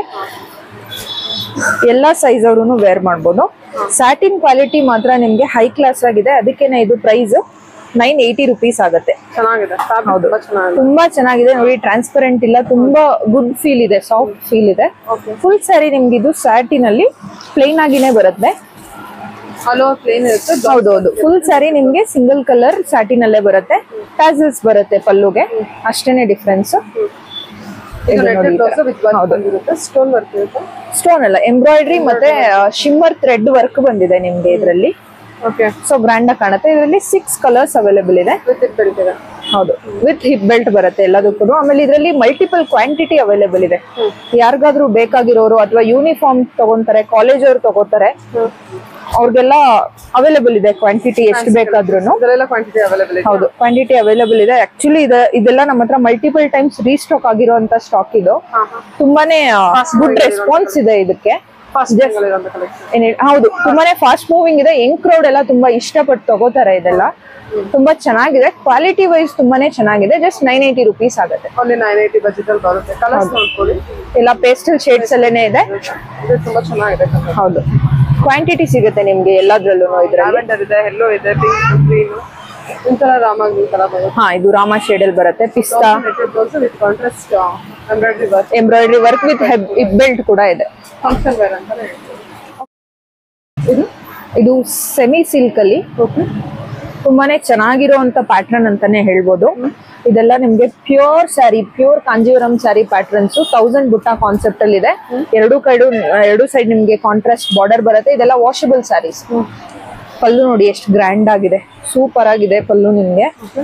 ಎಲ್ಲಾ ಸೈಜ್ ಅವರು ವೇರ್ ಮಾಡ್ಬೋದು ಸ್ಯಾಟಿನ್ ಕ್ವಾಲಿಟಿ ಮಾತ್ರ ನಿಮ್ಗೆ ಹೈ ಕ್ಲಾಸ್ ಆಗಿದೆ ಅದಕ್ಕೇನೆ ಇದು ಪ್ರೈಸ್ ನೈನ್ ಏಯ್ಟಿ ರುಪೀಸ್ ಆಗುತ್ತೆ ಚೆನ್ನಾಗಿದೆ ಹೌದು ಚೆನ್ನಾಗಿದೆ ತುಂಬಾ ಚೆನ್ನಾಗಿದೆ ನೋಡಿ ಟ್ರಾನ್ಸ್ಪರೆಂಟ್ ಇಲ್ಲ ತುಂಬಾ ಗುಡ್ ಫೀಲ್ ಇದೆ ಸಾಫ್ಟ್ ಫೀಲ್ ಇದೆ ಫುಲ್ ಸ್ಯಾರಿ ನಿಮ್ಗೆ ಇದು ಸ್ಯಾಟಿನ್ ಅಲ್ಲಿ ಪ್ಲೈನ್ ಆಗಿನೇ ಬರುತ್ತೆ ಹಲೋ ಪ್ಲೇನ್ ಇರುತ್ತೆ ಹೌದೌದು ಫುಲ್ ಸ್ಯಾರಿ ನಿಮ್ಗೆ ಸಿಂಗಲ್ ಕಲರ್ ಸ್ಯಾಟಿನ್ ಅಲ್ಲೇ ಬರುತ್ತೆ ಟ್ಯಾಸಲ್ಸ್ ಬರುತ್ತೆ ಪಲ್ಲುಗೆ ಅಷ್ಟೇನೆ ಡಿಫ್ರೆನ್ಸ್ ಇದು ನೆಟ್ಟೆಡ್ ಬ್ಲೌಸ್ ವಿತ್ ವರ್ಕ್ ಬಂದಿರುತ್ತೆ ಸ್ಟೋನ್ ವರ್ಕ್ ಇರುತ್ತೆ ಸ್ಟೋನ್ ಅಲ್ಲ ಎಂಬ್ರಾಯ್ಡ್ರಿ ಮತ್ತೆ ಶಿಮ್ಮರ್ ಥ್ರೆಡ್ ವರ್ಕ್ ಬಂದಿದೆ ನಿಮ್ಗೆ ಇದರಲ್ಲಿ ಓಕೆ ಸೊ ಗ್ರ್ಯಾಂಡ್ ಆಗಿ ಕಾಣುತ್ತೆ ಇದರಲ್ಲಿ six colours available with it ಇಟ್ ಬೆಳಿತದೆ ಹೌದು ವಿತ್ ಹಿಪ್ ಬೆಲ್ಟ್ ಬರುತ್ತೆ ಎಲ್ಲದಕ್ಕೂ ಆಮೇಲೆ ಇದರಲ್ಲಿ ಮಲ್ಟಿಪಲ್ ಕ್ವಾಂಟಿಟಿ ಅವೈಲೇಬಲ್ ಇದೆ ಯಾರಿಗಾದ್ರೂ ಬೇಕಾಗಿರೋರು ಅಥವಾ ಯೂನಿಫಾರ್ಮ್ ತಗೊಂತಾರೆ ಕಾಲೇಜ್ ಅವ್ರು ತಗೋತಾರೆ ಅವ್ರಿಗೆಲ್ಲ ಅವೈಲೇಬಲ್ ಇದೆ ಕ್ವಾಂಟಿಟಿ ಎಷ್ಟು ಬೇಕಾದ್ರೂ ಇದರೆಲ್ಲ ಕ್ವಾಂಟಿಟಿ ಅವೈಲೇಬಲ್ ಇದೆ ಹೌದು ಕ್ವಾಂಟಿಟಿ ಅವೈಲೇಬಲ್ ಇದೆ ಆಕ್ಚುಲಿ ಇದ ಇದೆಲ್ಲ ನಮ್ಮ ಹತ್ರ ಮಲ್ಟಿಪಲ್ ಟೈಮ್ಸ್ ರೀಸ್ಟಾಕ್ ಆಗಿರುವಂತ ಸ್ಟಾಕ್ ಇದು ತುಂಬಾನೇ ಗುಡ್ ರೆಸ್ಪಾನ್ಸ್ ಇದೆ ಇದಕ್ಕೆ ಫಾಸ್ಟ್ ಇರೋಂಥ ಕಲೆಕ್ಷನ್ ಏನ್ ಹೇಳಿ- ಹೌದು ತುಂಬಾನೇ ಫಾಸ್ಟ್ ಮೂವಿಂಗ್ ಇದೆ ಯಂಗ್ ಕ್ರೌಡ್ ಎಲ್ಲ ತುಂಬಾ ಇಷ್ಟಪಟ್ಟು ತಗೋತಾರೆ ಇದೆಲ್ಲ ತುಂಬಾ ಚೆನ್ನಾಗಿದೆ ಕ್ವಾಲಿಟಿ ವೈಸ್ ತುಂಬಾನೇ ಚೆನ್ನಾಗಿದೆ ಜಸ್ಟ್ ನೈನ್ ಏಯ್ಟಿ ರುಪೀಸ್ ಆಗುತ್ತೆ ಓನ್ಲಿ ನೈನ್ ಏಯ್ಟಿ ಬಜೆಟ್ ಅಲ್ಲಿ ಬರುತ್ತೆ ಕಲರ್ಸ್ ನೋಡ್ಕೊಳ್ಳಿ ಎಲ್ಲ ಪೇಸ್ಟಲ್ ಶೇಡ್ಸ್ ಅಲ್ಲೇನೆ ಇದೆ ಇದು ತುಂಬಾ ಚೆನ್ನಾಗಿದೆ ಕಲರ್ ಹೌದು ಕ್ವಾಂಟಿಟಿ ಸಿಗುತ್ತೆ ನಿಮ್ಗೆ ಎಲ್ಲದ್ರಲ್ಲೂ ಇದ್ರಲ್ಲಿ ಲ್ಯಾವೆಂಡರ್ ಇದೆ ಎಲ್ಲೋ ಇದೆ ಪಿಂಕ್ ಗ್ರೀನ್ ಒಂಥರ ರಾಮ ಗ್ರೀನ್ ತರ ಬರುತ್ತೆ ಹಾ ಇದು ರಾಮ ಶೇಡ್ ಅಲ್ಲಿ ಬರುತ್ತೆ ಪಿಸ್ತಾ netted blouse with contrast embroidery work embroidery work with hip belt ಕೂಡ ಇದೆ ಫಂಕ್ಷನ್ ವೇರ್ ಅಂತಾನೆ ಇದು ಇದು ಸೆಮಿ ಸಿಲ್ಕ್ ಅಲ್ಲಿ ತುಂಬಾನೇ ಚೆನ್ನಾಗಿರುವಂತ ಪ್ಯಾಟರ್ನ್ ಅಂತಾನೆ ಹೇಳ್ಬೋದು ಇದೆಲ್ಲ ನಿಮ್ಗೆ pure sari pure Kanjeevaram sari patterns thousand ಬುಟ್ಟ ಕಾನ್ಸೆಪ್ಟ್ ಅಲ್ಲಿ ಇದೆ ಎರಡು ಕೈಡು ಎರಡು ಸೈಡ್ ನಿಮ್ಗೆ ಕಾಂಟ್ರಾಸ್ಟ್ ಬಾರ್ಡರ್ ಬರುತ್ತೆ ಇದೆಲ್ಲ ವಾಷಬಲ್ ಸ್ಯಾರೀಸ್ ಪಲ್ಲು ನೋಡಿ ಎಷ್ಟು ಗ್ರ್ಯಾಂಡ್ ಆಗಿದೆ ಸೂಪರ್ ಆಗಿದೆ ಪಲ್ಲು ನಿಮ್ಗೆ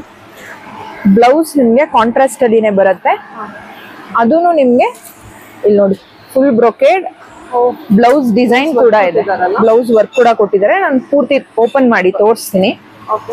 ಬ್ಲೌಸ್ ನಿಮ್ಗೆ ಕಾಂಟ್ರಾಸ್ಟ್ ಅಲ್ಲಿನೇ ಬರುತ್ತೆ ಅದೂನು ನಿಮ್ಗೆ ಇಲ್ಲಿ ನೋಡಿ ಫುಲ್ ಬ್ರೊಕೇಡ್ ಬ್ಲೌಸ್ ಡಿಸೈನ್ ಕೂಡ ಇದೆ ಬ್ಲೌಸ್ ವರ್ಕ್ ಕೂಡ ಕೊಟ್ಟಿದ್ದಾರೆ ನಾನು ಪೂರ್ತಿ ಓಪನ್ ಮಾಡಿ ತೋರಿಸ್ತೀನಿ ಓಕೆ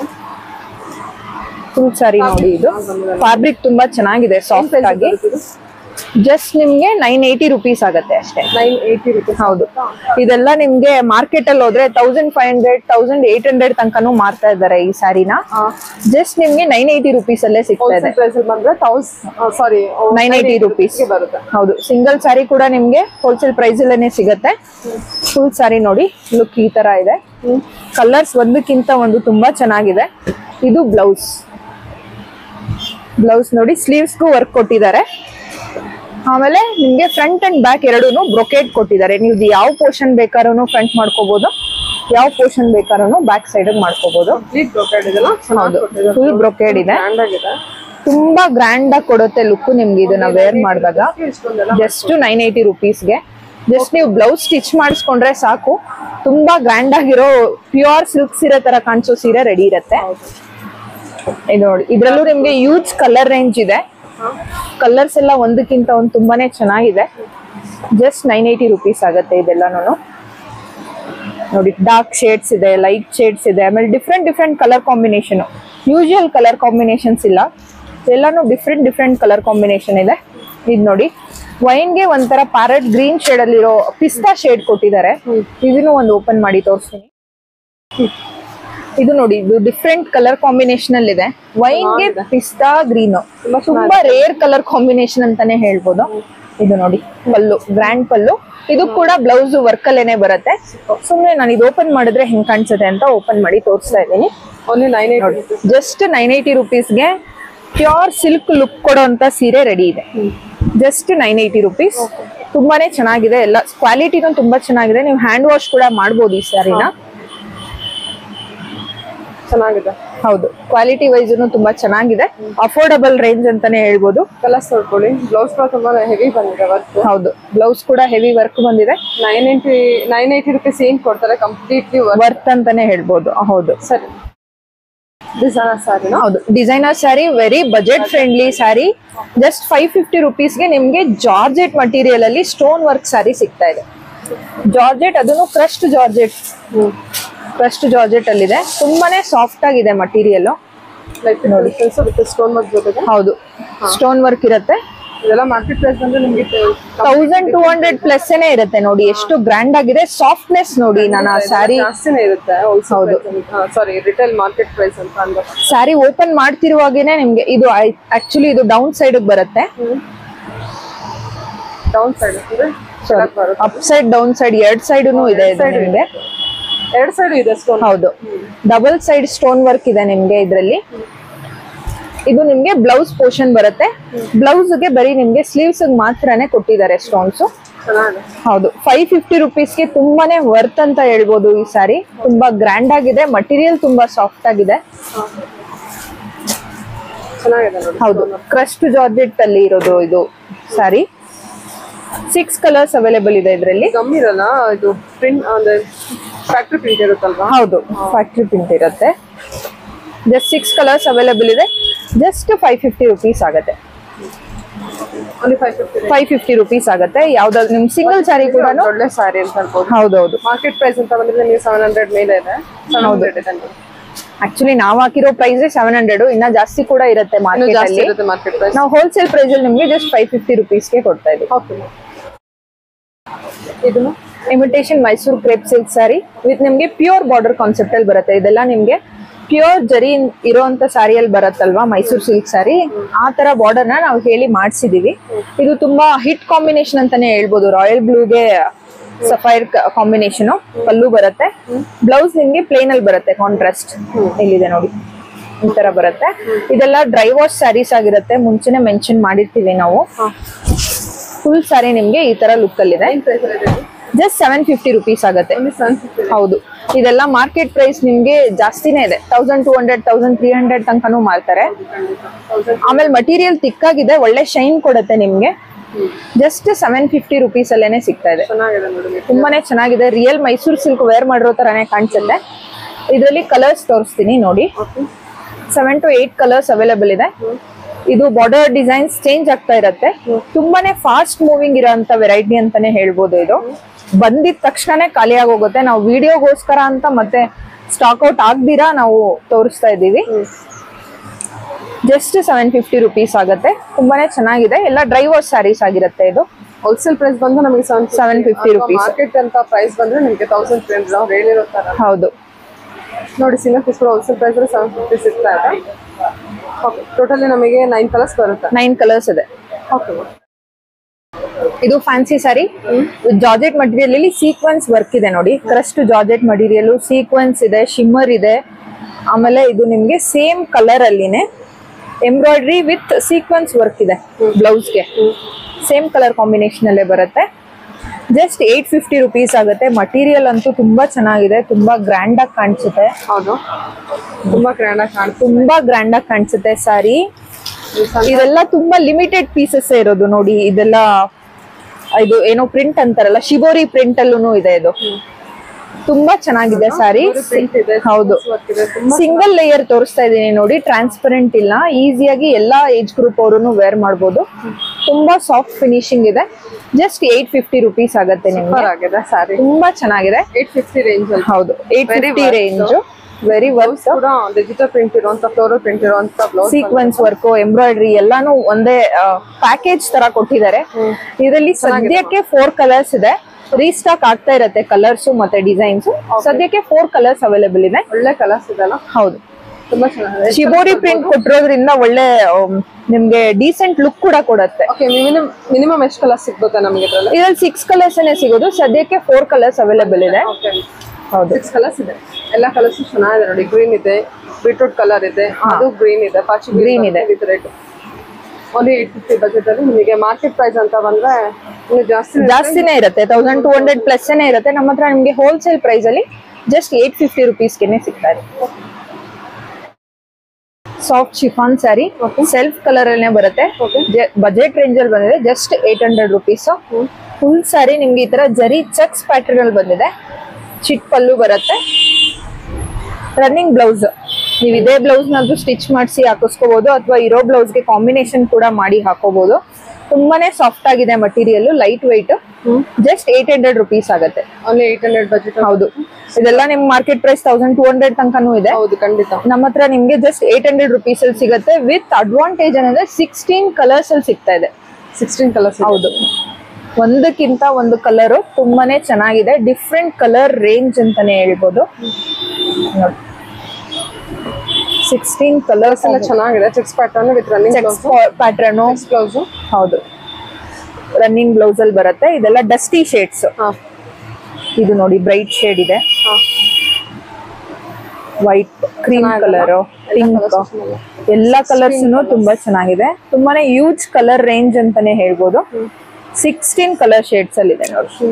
ಫುಲ್ ಸಾರಿ ನೋಡಿ ಇದು ಫ್ಯಾಬ್ರಿಕ್ ತುಂಬಾ ಚೆನ್ನಾಗಿದೆ ಸಾಫ್ಟ್ ಆಗಿ ಜಸ್ಟ್ ನಿಮ್ಗೆ ನೈನ್ ಏಯ್ಟಿ ರುಪೀಸ್ ಆಗತ್ತೆ ಅಷ್ಟೇ ನೈನ್ ಏಯ್ಟಿ ರುಪೀಸ್ ಹೌದು ಇದೆಲ್ಲ ನಿಮ್ಗೆ ಮಾರ್ಕೆಟ್ ಅಲ್ಲಿ ಹೋದ್ರೆ thousand five hundred thousand eight hundred ತನಕನೂ ಮಾರ್ತಾ ಇದ್ದಾರೆ ಈ ಸ್ಯಾರಿನ ಜಸ್ಟ್ ನಿಮ್ಗೆ ನೈನ್ ಏಯ್ಟಿ ರುಪೀಸ್ ಅಲ್ಲೇ ಸಿಗ್ತಾ ಇದೆ ಹೋಲ್ಸೇಲ್ ಪ್ರೈಸ್ ಅಲ್ಲಿ ಬಂದ್ರೆ thousand sorry nine eighty rupees ಬರುತ್ತೆ ಹೌದು ಸಿಂಗಲ್ ಸ್ಯಾರಿ ಕೂಡ ನಿಮ್ಗೆ ಹೋಲ್ಸೇಲ್ ಪ್ರೈಸ್ ಅಲ್ಲೇನೆ ಸಿಗತ್ತೆ ಫುಲ್ ಸ್ಯಾರಿ ನೋಡಿ ಲುಕ್ ಈ ತರ ಇದೆ ಕಲರ್ಸ್ ಒಂದಕ್ಕಿಂತ ಒಂದು ತುಂಬಾ ಚೆನ್ನಾಗಿದೆ ಇದು ಬ್ಲೌಸ್ ಬ್ಲೌಸ್ ನೋಡಿ ಸ್ಲೀವ್ಸ್ಗೂ ವರ್ಕ್ ಕೊಟ್ಟಿದ್ದಾರೆ ಆಮೇಲೆ ನಿಮ್ಗೆ ಫ್ರಂಟ್ ಅಂಡ್ ಬ್ಯಾಕ್ ಎರಡೂನು ಬ್ರೊಕೇಟ್ ಕೊಟ್ಟಿದ್ದಾರೆ ನೀವು ಯಾವ ಪೋರ್ಷನ್ ಬೇಕಾದ್ರೂ ಫ್ರಂಟ್ ಮಾಡ್ಕೋಬಹುದು ಯಾವ ಪೋರ್ಷನ್ ಬೇಕಾದ್ರೂ ಬ್ಯಾಕ್ ಸೈಡ್ ಮಾಡ್ಕೋಬಹುದು ಕಂಪ್ಲೀಟ್ ಬ್ರೋಕೆಡ್ ಇದೆಲ್ಲ ಹೌದು ಫುಲ್ ಬ್ರೊಕೇಡ್ ಇದೆ ಗ್ರ್ಯಾಂಡ್ ಆಗಿದೆ ತುಂಬಾ ಗ್ರ್ಯಾಂಡ್ ಆಗಿ ಕೊಡುತ್ತೆ ಲುಕ್ ನಿಮ್ಗೆ ಇದನ್ನ ವೇರ್ ಮಾಡಿದಾಗ ಇಷ್ಟೊಂದೆಲ್ಲ ಜಸ್ಟ್ ನೈನ್ ಏಯ್ಟಿ ರುಪೀಸ್ಗೆ ಜಸ್ಟ್ ನೀವು ಬ್ಲೌಸ್ ಸ್ಟಿಚ್ ಮಾಡಿಸ್ಕೊಂಡ್ರೆ ಸಾಕು ತುಂಬಾ ಗ್ರ್ಯಾಂಡ್ ಆಗಿರೋ ಪ್ಯೂರ್ ಸಿಲ್ಕ್ ಸೀರೆ ತರ ಕಾಣಿಸೋ ಸೀರೆ ರೆಡಿ ಇರುತ್ತೆ ಇದು ನೋಡಿ ಇದ್ರಲ್ಲೂ ನಿಮ್ಗೆ ಯೂಸ್ ಕಲರ್ ರೇಂಜ್ ಇದೆ ಕಲರ್ಸ್ ಎಲ್ಲ ಒಂದಕ್ಕಿಂತ ಒಂದು ತುಂಬಾನೇ ಚೆನ್ನಾಗಿದೆ ಜಸ್ಟ್ ನೈನ್ ಏಯ್ಟಿ ರುಪೀಸ್ ಆಗುತ್ತೆ ಇದೆಲ್ಲಾನು ನೋಡಿ ಡಾರ್ಕ್ ಶೇಡ್ಸ್ ಇದೆ ಲೈಟ್ ಶೇಡ್ಸ್ ಇದೆ ಆಮೇಲೆ different different colour combination usual colour combinations ಇಲ್ಲ ಎಲ್ಲಾನು ಡಿಫ್ರೆಂಟ್ ಡಿಫ್ರೆಂಟ್ ಕಲರ್ ಕಾಂಬಿನೇಷನ್ ಇದೆ ಇದು ನೋಡಿ ವೈನ್ಗೆ ಒಂಥರ ಪ್ಯಾರೆಟ್ ಗ್ರೀನ್ ಶೇಡ್ ಅಲ್ಲಿರೋ ಪಿಸ್ತಾ ಶೇಡ್ ಕೊಟ್ಟಿದ್ದಾರೆ ಇದನ್ನು ಒಂದು ಓಪನ್ ಮಾಡಿ ತೋರಿಸ್ತೀನಿ ಇದು ನೋಡಿ ಇದು ಡಿಫ್ರೆಂಟ್ ಕಲರ್ ಕಾಂಬಿನೇಷನ್ ಅಲ್ಲಿ ಇದೆ ವೈನ್ಗೆ ಪಿಸ್ತಾ ಗ್ರೀನ್ ತುಂಬಾ ರೇರ್ ಕಲರ್ ಕಾಂಬಿನೇಷನ್ ಅಂತಾನೆ ಹೇಳ್ಬೋದು ಇದು ನೋಡಿ ಪಲ್ಲು ಗ್ರ್ಯಾಂಡ್ ಪಲ್ಲು ಇದು ಕೂಡ ಬ್ಲೌಸ್ ವರ್ಕ್ ಅಲ್ಲೇನೆ ಬರುತ್ತೆ ಸುಮ್ನೆ ನಾನು ಇದು ಓಪನ್ ಮಾಡಿದ್ರೆ ಹೆಂಗ್ ಕಾಣಿಸುತ್ತೆ ಅಂತ ಓಪನ್ ಮಾಡಿ ತೋರಿಸ್ತಾ ಇದ್ದೀನಿ only nine eighty just nine eighty ರುಪೀಸ್ಗೆ ಪ್ಯೂರ್ ಸಿಲ್ಕ್ ಲುಕ್ ಕೊಡೋಂತ ಸೀರೆ ರೆಡಿ ಇದೆ ಜಸ್ಟ್ ನೈನ್ ಏಯ್ಟಿ ರುಪೀಸ್ ತುಂಬಾನೇ ಚೆನ್ನಾಗಿದೆ ಎಲ್ಲ ಕ್ವಾಲಿಟಿನೂ ತುಂಬಾ ಚೆನ್ನಾಗಿದೆ ನೀವು ಹ್ಯಾಂಡ್ ವಾಶ್ ಕೂಡ ಮಾಡ್ಬೋದು ಈ ಸ್ಯಾರಿನ ಚೆನ್ನಾಗಿದೆ ಹೌದು ಕ್ವಾಲಿಟಿ ವೈಸ್ ತುಂಬಾ ಚೆನ್ನಾಗಿದೆ ಅಫೋರ್ಡಬಲ್ ರೇಂಜ್ ಅಂತಾನೆ ಹೇಳ್ಬೋದು ಕಲರ್ಸ್ ನೋಡ್ಕೊಳ್ಳಿ ಬ್ಲೌಸ್ ಕೂಡ ತುಂಬಾ ಹೆವಿ ಬಂದಿದೆ ವರ್ಕ್ ಹೌದು ಬ್ಲೌಸ್ ಕೂಡ ಹೆವಿ ವರ್ಕ್ ಬಂದಿದೆ nine eighty nine eighty rupees ಏನ್ ಕೊಡ್ತಾರೆ ಕಂಪ್ಲೀಟ್ಲಿ ವರ್ಕ್ ವರ್ತ್ ಅಂತಾನೆ ಹೇಳ್ಬೋದು ಹೌದು ಸರಿ ಡಿಸೈನರ್ ಸಾರಿನ ಹೌದು designer sari very budget friendly sari just five fifty ರುಪೀಸ್ಗೆ ನಿಮ್ಗೆ ಜಾರ್ಜೆಟ್ ಮಟೀರಿಯಲ್ ಅಲ್ಲಿ ಸ್ಟೋನ್ ವರ್ಕ್ ಸ್ಯಾರಿ ಸಿಗ್ತಾ ಇದೆ ಜಾರ್ಜೆಟ್ ಅದನ್ನು ಕ್ರಸ್ಟ್ ಜಾರ್ಜೆಟ್ ಕ್ರಸ್ಟ್ ಜಾರ್ಜೆಟ್ ಅಲ್ಲಿದೆ ತುಂಬಾನೇ ಸಾಫ್ಟ್ ಆಗಿದೆ ಮಟೀರಿಯಲ್ ಲೈಕ್ ನೋಡಿ ವಿತ್ ಸ್ಟೋನ್ ವರ್ಕ್ ಜೊತೆಗೆ ಹೌದು ಸ್ಟೋನ್ ವರ್ಕ್ ಇರುತ್ತೆ ಇದೆಲ್ಲ ಮಾರ್ಕೆಟ್ ಪ್ರೈಸ್ ಬಂದ್ರೆ ನಿಮ್ಗೆ ತೌಸಂಡ್ ಟೂ ಹಂಡ್ರೆಡ್ ಪ್ಲಸ್ ಇರುತ್ತೆ ನೋಡಿ ಎಷ್ಟು ಗ್ರ್ಯಾಂಡ್ ಆಗಿದೆ ಸಾಫ್ಟ್ನೆಸ್ ನೋಡಿ ನಾನು ಆ ಸ್ಯಾರಿ ಜಾಸ್ತಿನೇ ಇರುತ್ತೆ ಹೌದು ಸಾರಿ ರಿಟೇಲ್ ಮಾರ್ಕೆಟ್ ಪ್ರೈಸ್ ಅಂತ ಅಂದ್ರೆ ಸ್ಯಾರಿ ಓಪನ್ ಮಾಡ್ತಿರುವಾಗೇನೆ ನಿಮ್ಗೆ ಇದು ಆಕ್ಚುಲಿ ಇದು ಡೌನ್ ಸೈಡ್ ಬರುತ್ತೆ ಡೌನ್ ಸೈಡ್ ಅಂದ್ರೆ ಕೆಳಗ್ ಬರುತ್ತೆ ಅಪ್ ಸೈಡ್ ಡೌನ್ ಸೈಡ್ ಎರಡ್ ಸೈಡ್ ಇದೆ ಇದು side ನಿಮ್ಗೆ ಎರಡ್ ಸೈಡ್ ಇದೆ ಸ್ಟೋನ್ ಹೌದು ಡಬಲ್ ಸೈಡ್ ಸ್ಟೋನ್ ವರ್ಕ್ ಇದೆ ನಿಮ್ಗೆ ಇದ್ರಲ್ಲಿ ಇದು ನಿಮ್ಗೆ ಬ್ಲೌಸ್ ಪೋರ್ಷನ್ ಬರುತ್ತೆ ಬ್ಲೌಸ್ ಗೆ ಬರೀ ನಿಮ್ಗೆ ಸ್ಲೀವ್ಸ್ ಮಾತ್ರನೇ ಕೊಟ್ಟಿದ್ದಾರೆ ಸ್ಟೋನ್ಸ್ ಚೆನ್ನಾಗಿದೆ ಹೌದು ಫೈವ್ ಫಿಫ್ಟಿ ರುಪೀಸ್ಗೆ ತುಂಬಾನೇ ವರ್ತ್ ಅಂತ ಹೇಳ್ಬೋದು ಈ ಸಾರಿ ತುಂಬಾ ಗ್ರ್ಯಾಂಡ್ ಆಗಿದೆ ಮಟೀರಿಯಲ್ ತುಂಬಾ ಸಾಫ್ಟ್ ಆಗಿದೆ ಚೆನ್ನಾಗಿದೆ ನೋಡಿ ಹೌದು ಕ್ರಸ್ಟ್ ಜಾರ್ಜೆಟ್ ಅಲ್ಲಿ ಇರೋದು ಇದು ಸಾರಿ ಸಿಕ್ಸ್ ಕಲರ್ಸ್ ಅವೈಲೇಬಲ್ ಇದೆ ಇದರಲ್ಲಿ ಗಮ್ ಇರಲ್ಲ ಇದು ಪ್ರಿಂಟ್ ಅಂದ್ರೆ ಫ್ಯಾಕ್ಟ್ರಿ ಪ್ರಿಂಟ್ ಇರುತ್ತಲ್ವಾ ಹೌದು ಫ್ಯಾಕ್ಟ್ರಿ ಪ್ರಿಂಟ್ ಇರುತ್ತೆ ಜಸ್ಟ್ ಸಿಕ್ಸ್ ಕಲರ್ಸ್ ಅವೈಲೇಬಲ್ ಇದೆ ಜಸ್ಟ್ ಫೈವ್ ಫಿಫ್ಟಿ ರುಪೀಸ್ ಆಗುತ್ತೆ only five fifty five fifty rupees ಆಗುತ್ತೆ ಯಾವ್ದಾದ್ರು ನಿಮ್ ಸಿಂಗಲ್ ಸಾರಿ ಕೂಡ ಒಳ್ಳೆ ಸಾರಿ ಅಂತ ಅನ್ಬೋದು ಹೌದೌದು ಮಾರ್ಕೆಟ್ ಪ್ರೈಸ್ ಅಂತ ಬಂದ್ರೆ ನಿಮಗೆ ಸೆವೆನ್ ಹಂಡ್ರೆಡ್ ಮೇಲೆ ಇದೆ ಸೆವೆನ್ ಹಂಡ್ರೆಡ್ ಇದೆ ನೋಡಿ. ಆಕ್ಚುಲಿ ನಾವ್ ಹಾಕಿರೋ ಪ್ರೈಸ್ ಸೆವೆನ್ ಹಂಡ್ರೆಡ್ ಇನ್ನ ಜಾಸ್ತಿ ಕೂಡ ಇರುತ್ತೆ ಇನ್ನೂ ಮಾರ್ಕೆಟ್ ಜಾಸ್ತಿ ಅಲ್ಲಿ ಇರುತ್ತೆ ಮಾರ್ಕೆಟ್ ಪ್ರೈಸ್ ನಾವು ಹೋಲ್ಸೇಲ್ ಪ್ರೈಸ್ ಅಲ್ಲಿ ನಿಮ್ಗೆ ಜಸ್ಟ್ ಫೈವ್ ಫಿಫ್ಟಿ ರುಪೀಸ್ಗೆ ಕೊಡ್ತಾ ಇದೀವಿ ಓಕೆ ಇದು imitation Mysore crepe silk sari with ನಿಮ್ಗೆ ಪ್ಯೂರ್ ಬಾರ್ಡರ್ ಕಾನ್ಸೆಪ್ಟ್ ಅಲ್ಲಿ ಬರುತ್ತೆ ಇದೆಲ್ಲ ನಿಮ್ಗೆ ಪ್ಯೂರ್ ಜರಿ ಇರೋಂತ ಸಾರಿಯಲ್ಲಿ ಬರುತ್ತಲ್ವಾ ಮೈಸೂರು ಸಿಲ್ಕ್ ಸಾರಿ ಆ ತರ ಬಾರ್ಡರ್ ನ ನಾವು ಹೇಳಿ ಮಾಡಿಸಿದೀವಿ ಇದು ತುಂಬಾ ಹಿಟ್ ಕಾಂಬಿನೇಷನ್ ಅಂತಾನೆ ಹೇಳ್ಬೋದು ರಾಯಲ್ ಬ್ಲೂಗೆ ಸಫೈರ್ ಕಾಂಬಿನೇಷನ್ ಪಲ್ಲು ಬರುತ್ತೆ ಬ್ಲೌಸ್ ನಿಮ್ಗೆ ಪ್ಲೇನ್ ಅಲ್ಲಿ ಬರುತ್ತೆ ಕಾಂಟ್ರಾಸ್ಟ್ ಇಲ್ಲಿದೆ ನೋಡಿ ಈ ತರ ಬರುತ್ತೆ ಇದೆಲ್ಲ ಡ್ರೈ ವಾಶ್ ಸ್ಯಾರೀಸ್ ಆಗಿರುತ್ತೆ ಮುಂಚೆನೆ ಮೆನ್ಷನ್ ಮಾಡಿರ್ತೀವಿ ನಾವು ಫುಲ್ ಸಾರಿ ನಿಮ್ಗೆ ಈ ತರ ಲುಕ್ ಅಲ್ಲಿ ಇದೆ ಜಸ್ಟ್ ಸೆವೆನ್ ಫಿಫ್ಟಿ ರುಪೀಸ್ ಆಗುತ್ತೆ ಹೌದು ಇದೆಲ್ಲ ಮಾರ್ಕೆಟ್ ಪ್ರೈಸ್ ನಿಮ್ಗೆ ಜಾಸ್ತಿನೇ ಇದೆ thousand two hundred thousand three hundred ತನಕನೂ ಮಾರ್ತಾರೆ ಆಮೇಲೆ ಮಟೀರಿಯಲ್ ತಿಕ್ಕಾಗಿದೆ ಒಳ್ಳೆ ಶೈನ್ ಕೊಡುತ್ತೆ ನಿಮ್ಗೆ ಜಸ್ಟ್ ಸೆವೆನ್ ಫಿಫ್ಟಿ ರುಪೀಸ್ ಅಲ್ಲೇನೆ ಸಿಗ್ತಾ ಇದೆ ಚೆನ್ನಾಗಿದೆ ನೋಡಿ ತುಂಬಾನೇ ಚೆನ್ನಾಗಿದೆ ರಿಯಲ್ ಮೈಸೂರು ಸಿಲ್ಕ್ ವೇರ್ ಮಾಡಿರೋ ತರಾನೇ ಕಾಣಿಸುತ್ತೆ ಇದರಲ್ಲಿ ಕಲರ್ಸ್ ತೋರಿಸ್ತೀನಿ ನೋಡಿ seven to eight colours available ಇದೆ ಇದು ಬಾರ್ಡರ್ ಡಿಸೈನ್ಸ್ ಚೇಂಜ್ ಆಗ್ತಾ ಇರತ್ತೆ ತುಂಬಾನೇ ಫಾಸ್ಟ್ ಮೂವಿಂಗ್ ಇರೋಂತ ವೆರೈಟಿ ಅಂತಾನೆ ಹೇಳ್ಬೋದು ಇದು ಬಂದಿದ ತಕ್ಷಣನೇ ಖಾಲಿ ಆಗೋಗುತ್ತೆ ನಾವು ವಿಡಿಯೋಗೋಸ್ಕರ ಅಂತ ಮತ್ತೆ ಸ್ಟಾಕ್ ಔಟ್ ಆಗ್ದಿರಾ ನಾವು ತೋರಿಸ್ತಾ ಇದ್ದೀವಿ ಜಸ್ಟ್ ಸೆವೆನ್ ಫಿಫ್ಟಿ ರುಪೀಸ್ ಆಗುತ್ತೆ ತುಂಬಾನೇ ಚೆನ್ನಾಗಿದೆ ಎಲ್ಲ ಡ್ರೈ ವಾಶ್ ಸ್ಯಾರೀಸ್ ಆಗಿರುತ್ತೆ ಇದು ಹೋಲ್ಸೇಲ್ ಪ್ರೈಸ್ ಬಂದು ನಮಗೆ ಸೆವೆನ್ 750 rupees. ಮಾರ್ಕೆಟ್ ಅಂತ ಪ್ರೈಸ್ ಬಂದ್ರೆ ನಿಮಗೆ ತೌಸಂಡ್ ತ್ರೀ ಹಂಡ್ರೆಡ್ ಅವ್ರು ಹೇಳಿರೋ ತರ ಹೌದು ನೋಡಿ ಸಿಂಗಲ್ ಪೀಸ್ ಕೂಡ ಹೋಲ್ಸೇಲ್ ಪ್ರೈಸ್ ಸೆವೆನ್ ಫಿಫ್ಟಿ ಸಿಗ್ತಾ ಇದೆ ಓಕೆ ಟೋಟಲಿ ನಮಗೆ ನೈನ್ ಕಲರ್ಸ್ ಬರುತ್ತೆ ನೈನ್ ಕಲರ್ಸ್ ಇದೆ ಓಕೆ ಇದು ಫ್ಯಾನ್ಸಿ ಸಾರಿ ಜಾರ್ಜೆಟ್ ಮಟೀರಿಯಲ್ ಅಲ್ಲಿ ಸೀಕ್ವೆನ್ಸ್ ವರ್ಕ್ ಇದೆ ನೋಡಿ ಕ್ರಸ್ಟ್ ಜಾರ್ಜೆಟ್ ಮಟೀರಿಯಲ್ ಸೀಕ್ವೆನ್ಸ್ ಇದೆ ಶಿಮ್ಮರ್ ಇದೆ ಆಮೇಲೆ ಇದು ನಿಮ್ಗೆ ಸೇಮ್ ಕಲರ್ ಅಲ್ಲಿನೇ ಎಂಬ್ರಾಯ್ಡ್ರಿ ವಿತ್ ಸೀಕ್ವೆನ್ಸ್ ವರ್ಕ್ ಇದೆ ಬ್ಲೌಸ್ಗೆ ಸೇಮ್ ಕಲರ್ ಕಾಂಬಿನೇಷನ್ ಅಲ್ಲೇ ಬರುತ್ತೆ ಜಸ್ಟ್ ಏಟ್ ಫಿಫ್ಟಿ ರುಪೀಸ್ ಆಗುತ್ತೆ ಮಟೀರಿಯಲ್ ಅಂತೂ ತುಂಬಾ ಚೆನ್ನಾಗಿದೆ ತುಂಬಾ ಗ್ರ್ಯಾಂಡ್ ಆಗಿ ಕಾಣಿಸುತ್ತೆ ಹೌದು ತುಂಬಾ ಗ್ರ್ಯಾಂಡ್ ಆಗಿ ಕಾಣ್ತು ತುಂಬಾ ಗ್ರ್ಯಾಂಡ್ ಆಗಿ ಕಾಣಿಸುತ್ತೆ ಸಾರಿ ಇದೆಲ್ಲ ತುಂಬಾ ಲಿಮಿಟೆಡ್ ಪೀಸಸ್ ಇರೋದು ನೋಡಿ ಇದೆಲ್ಲ ಇದು ಏನೋ ಪ್ರಿಂಟ್ ಅಂತಾರಲ್ಲ ಶಿಬೋರಿ ಪ್ರಿಂಟ್ ಅಲ್ಲೂ ಇದೆ ಇದು ತುಂಬಾ ಚೆನ್ನಾಗಿದೆ ಸಾರಿ ಪ್ರಿಂಟ್ ಇದೆ ಹೌದು ವರ್ಕ್ ಇದೆ ತುಂಬಾ ಸಿಂಗಲ್ ಲೇಯರ್ ತೋರಿಸ್ತಾ ಇದೀನಿ ನೋಡಿ ಟ್ರಾನ್ಸ್ಪರೆಂಟ್ ಇಲ್ಲ ಈಸಿಯಾಗಿ ಎಲ್ಲಾ ಏಜ್ ಗ್ರೂಪ್ ಅವರು ವೇರ್ ಮಾಡ್ಬೋದು ತುಂಬಾ ಸಾಫ್ಟ್ ಫಿನಿಶಿಂಗ್ ಇದೆ ಜಸ್ಟ್ ಏಟ್ ಫಿಫ್ಟಿ ರುಪೀಸ್ ಆಗುತ್ತೆ ನಿಮ್ಗೆ ಸೂಪರ್ ಆಗಿದೆ ಸ್ಯಾರಿ ತುಂಬಾ ಚೆನ್ನಾಗಿದೆ ಏಟ್ ಫಿಫ್ಟಿ ರೇಂಜ್ ಅಲ್ಲಿ ಹೌದು eight Very fifty worth. Range very work ಕೂಡ ಡಿಜಿಟಲ್ ಪ್ರಿಂಟ್ ಇರುವಂತ ಫ್ಲೋರಲ್ ಪ್ರಿಂಟ್ ಇರುವಂತ ಬ್ಲೌಸ್ ಸೀಕ್ವೆನ್ಸ್ ವರ್ಕ್ ಎಂಬ್ರಾಯ್ಡ್ರಿ ಎಲ್ಲಾನು ಒಂದೇ ಪ್ಯಾಕೇಜ್ ತರ ಕೊಟ್ಟಿದ್ದಾರೆ ಇದರಲ್ಲಿ ಸದ್ಯಕ್ಕೆ ಫೋರ್ ಕಲರ್ಸ್ ಇದೆ ರೀಸ್ಟಾಕ್ ಆಗ್ತಾ ಇರತ್ತೆ ಕಲರ್ಸ್ ಮತ್ತೆ ಡಿಸೈನ್ಸ್ ಸದ್ಯಕ್ಕೆ ಫೋರ್ ಕಲರ್ಸ್ ಅವೈಲೇಬಲ್ ಇದೆ ಒಳ್ಳೆ ಕಲರ್ಸ್ ಇದೆಲ್ಲ ಹೌದು ತುಂಬಾ ಚೆನ್ನಾಗಿದೆ ಶಿಬೋರಿ ಪ್ರಿಂಟ್ ಕೊಟ್ಟಿರೋದ್ರಿಂದ ಒಳ್ಳೆ ಆಮ್, ನಿಮ್ಗೆ ಡೀಸೆಂಟ್ ಲುಕ್ ಕೂಡ ಕೊಡುತ್ತೆ ಓಕೆ ಮಿನಿಮಮ್ ಮಿನಿಮಮ್ ಎಷ್ಟು ಕಲರ್ಸ್ ಸಿಗ್ಬೋದಾ ನಮಗೆ ಇದ್ರಲ್ಲಿ ಇದ್ರಲ್ಲಿ ಸಿಕ್ಸ್ ಕಲರ್ಸ್ ಸಿಗೋದು ಸದ್ಯಕ್ಕೆ ಫೋರ್ ಕಲರ್ಸ್ ಅವೈಲೇಬಲ್ ಇದೆ ಓಕೆ ಹೌದು ಸಿಕ್ಸ್ ಕಲರ್ಸ್ ಇದೆ ಎಲ್ಲ ಕಲರ್ಸ್ ಚೆನ್ನಾಗಿದೆ ನೋಡಿ ಗ್ರೀನ್ ಇದೆ ಬೀಟ್ರೂಟ್ ಕಲರ್ ಇದೆ ಅದು ಗ್ರೀನ್ ಇದೆ ಪಾಚಿ Green ಇದೆ. With red only eight fifty budget ಅಲ್ಲಿ ನಿಮಗೆ ಮಾರ್ಕೆಟ್ ಪ್ರೈಸ್ ಅಂತ ಬಂದ್ರೆ ಇನ್ನು ಜಾಸ್ತಿ ಜಾಸ್ತಿನೇ ಇರುತ್ತೆ ತೌಸಂಡ್ ಟೂ ಹಂಡ್ರೆಡ್ ಪ್ಲಸ್ ಏನೇ ಇರುತ್ತೆ ನಮ್ಮ ಹತ್ರ ನಿಮ್ಗೆ ಹೋಲ್ಸೇಲ್ ಪ್ರೈಸ್ ಅಲ್ಲಿ ಜಸ್ಟ್ ಏಟ್ ಫಿಫ್ಟಿ ರುಪೀಸ್ಗೆನೆ ಸಿಗ್ತಾ ಇದೆ soft chiffon sari self colour ಅಲ್ಲೇ ಬರುತ್ತೆ ಬಜೆಟ್ ರೇಂಜ್ ಅಲ್ಲಿ ಬಂದಿದೆ just eight hundred rupees full sari ನಿಮ್ಗೆ ಈ ತರ ಜರಿ ಚೆಕ್ಸ್ ಪ್ಯಾಟರ್ನ್ ಅಲ್ಲಿ ಬಂದಿದೆ ಚಿಟ್ ಪಲ್ಲು ಬರುತ್ತೆ ರನ್ನಿಂಗ್ ಬ್ಲೌಸ್ ನೀವು ಇದೇ ಬ್ಲೌಸ್ ನಾದ್ರು ಸ್ಟಿಚ್ ಮಾಡಿಸಿ ಹಾಕಿಸ್ಕೋಬಹುದು ಅಥವಾ ಇರೋ ಬ್ಲೌಸ್ಗೆ ಕಾಂಬಿನೇಷನ್ ಕೂಡ ಮಾಡಿ ಹಾಕೋಬಹುದು ತುಂಬಾನೇ ಸಾಫ್ಟ್ ಆಗಿದೆ material light white just eight hundred rupees ಆಗುತ್ತೆ ಓನ್ಲಿ ಏಟ್ ಹಂಡ್ರೆಡ್ ಬಜೆಟ್ ಹೌದು ಇದೆಲ್ಲ ನಿಮ್ market price thousand two hundred ತನಕನೂ ಇದೆ ಹೌದು ಖಂಡಿತ ನಮ್ಮ ಹತ್ರ ನಿಮ್ಗೆ ಜಸ್ಟ್ ಏಟ್ ಹಂಡ್ರೆಡ್ ರುಪೀಸ್ ಅಲ್ಲಿ ಸಿಗುತ್ತೆ ವಿತ್ ಅಡ್ವಾಂಟೇಜ್ ಏನಂದ್ರೆ ಸಿಕ್ಸ್ಟೀನ್ ಕಲರ್ಸ್ ಅಲ್ಲಿ ಸಿಗ್ತಾ ಇದೆ ಸಿಕ್ಸ್ಟೀನ್ ಕಲರ್ಸ್ ಹೌದು ಒಂದಕ್ಕಿಂತ ಒಂದು ಕಲರ್ ತುಂಬಾನೇ ಚೆನ್ನಾಗಿದೆ ಡಿಫ್ರೆಂಟ್ ಕಲರ್ ರೇಂಜ್ ಅಂತಾನೆ ಹೇಳ್ಬೋದು ಸಿಕ್ಸ್ಟೀನ್ ಕಲರ್ಸ್ ಎಲ್ಲ ಚೆನ್ನಾಗಿದೆ checks pattern with running blouse pattern blouse ಹೌದು ರನ್ನಿಂಗ್ ಬ್ಲೌಸ್ ಅಲ್ಲಿ ಬರುತ್ತೆ ಇದೆಲ್ಲ ಡಸ್ಟಿ ಶೇಡ್ಸ್ ಹಾ ಇದು ನೋಡಿ ಬ್ರೈಟ್ ಶೇಡ್ ಇದೆ ಹಾ ವೈಟ್ ಕ್ರೀಮ್ ಕಲರ್ ಪಿಂಕ್ ಎಲ್ಲ ಕಲರ್ಸ್ ತುಂಬಾ ಚೆನ್ನಾಗಿದೆ ತುಂಬಾನೇ ಯೂಜ್ ಕಲರ್ ರೇಂಜ್ ಅಂತಾನೆ ಹೇಳ್ಬೋದು ಸಿಕ್ಸ್ಟೀನ್ ಕಲರ್ ಶೇಡ್ಸ್ ಅಲ್ಲಿ ಇದೆ ನೋಡಿ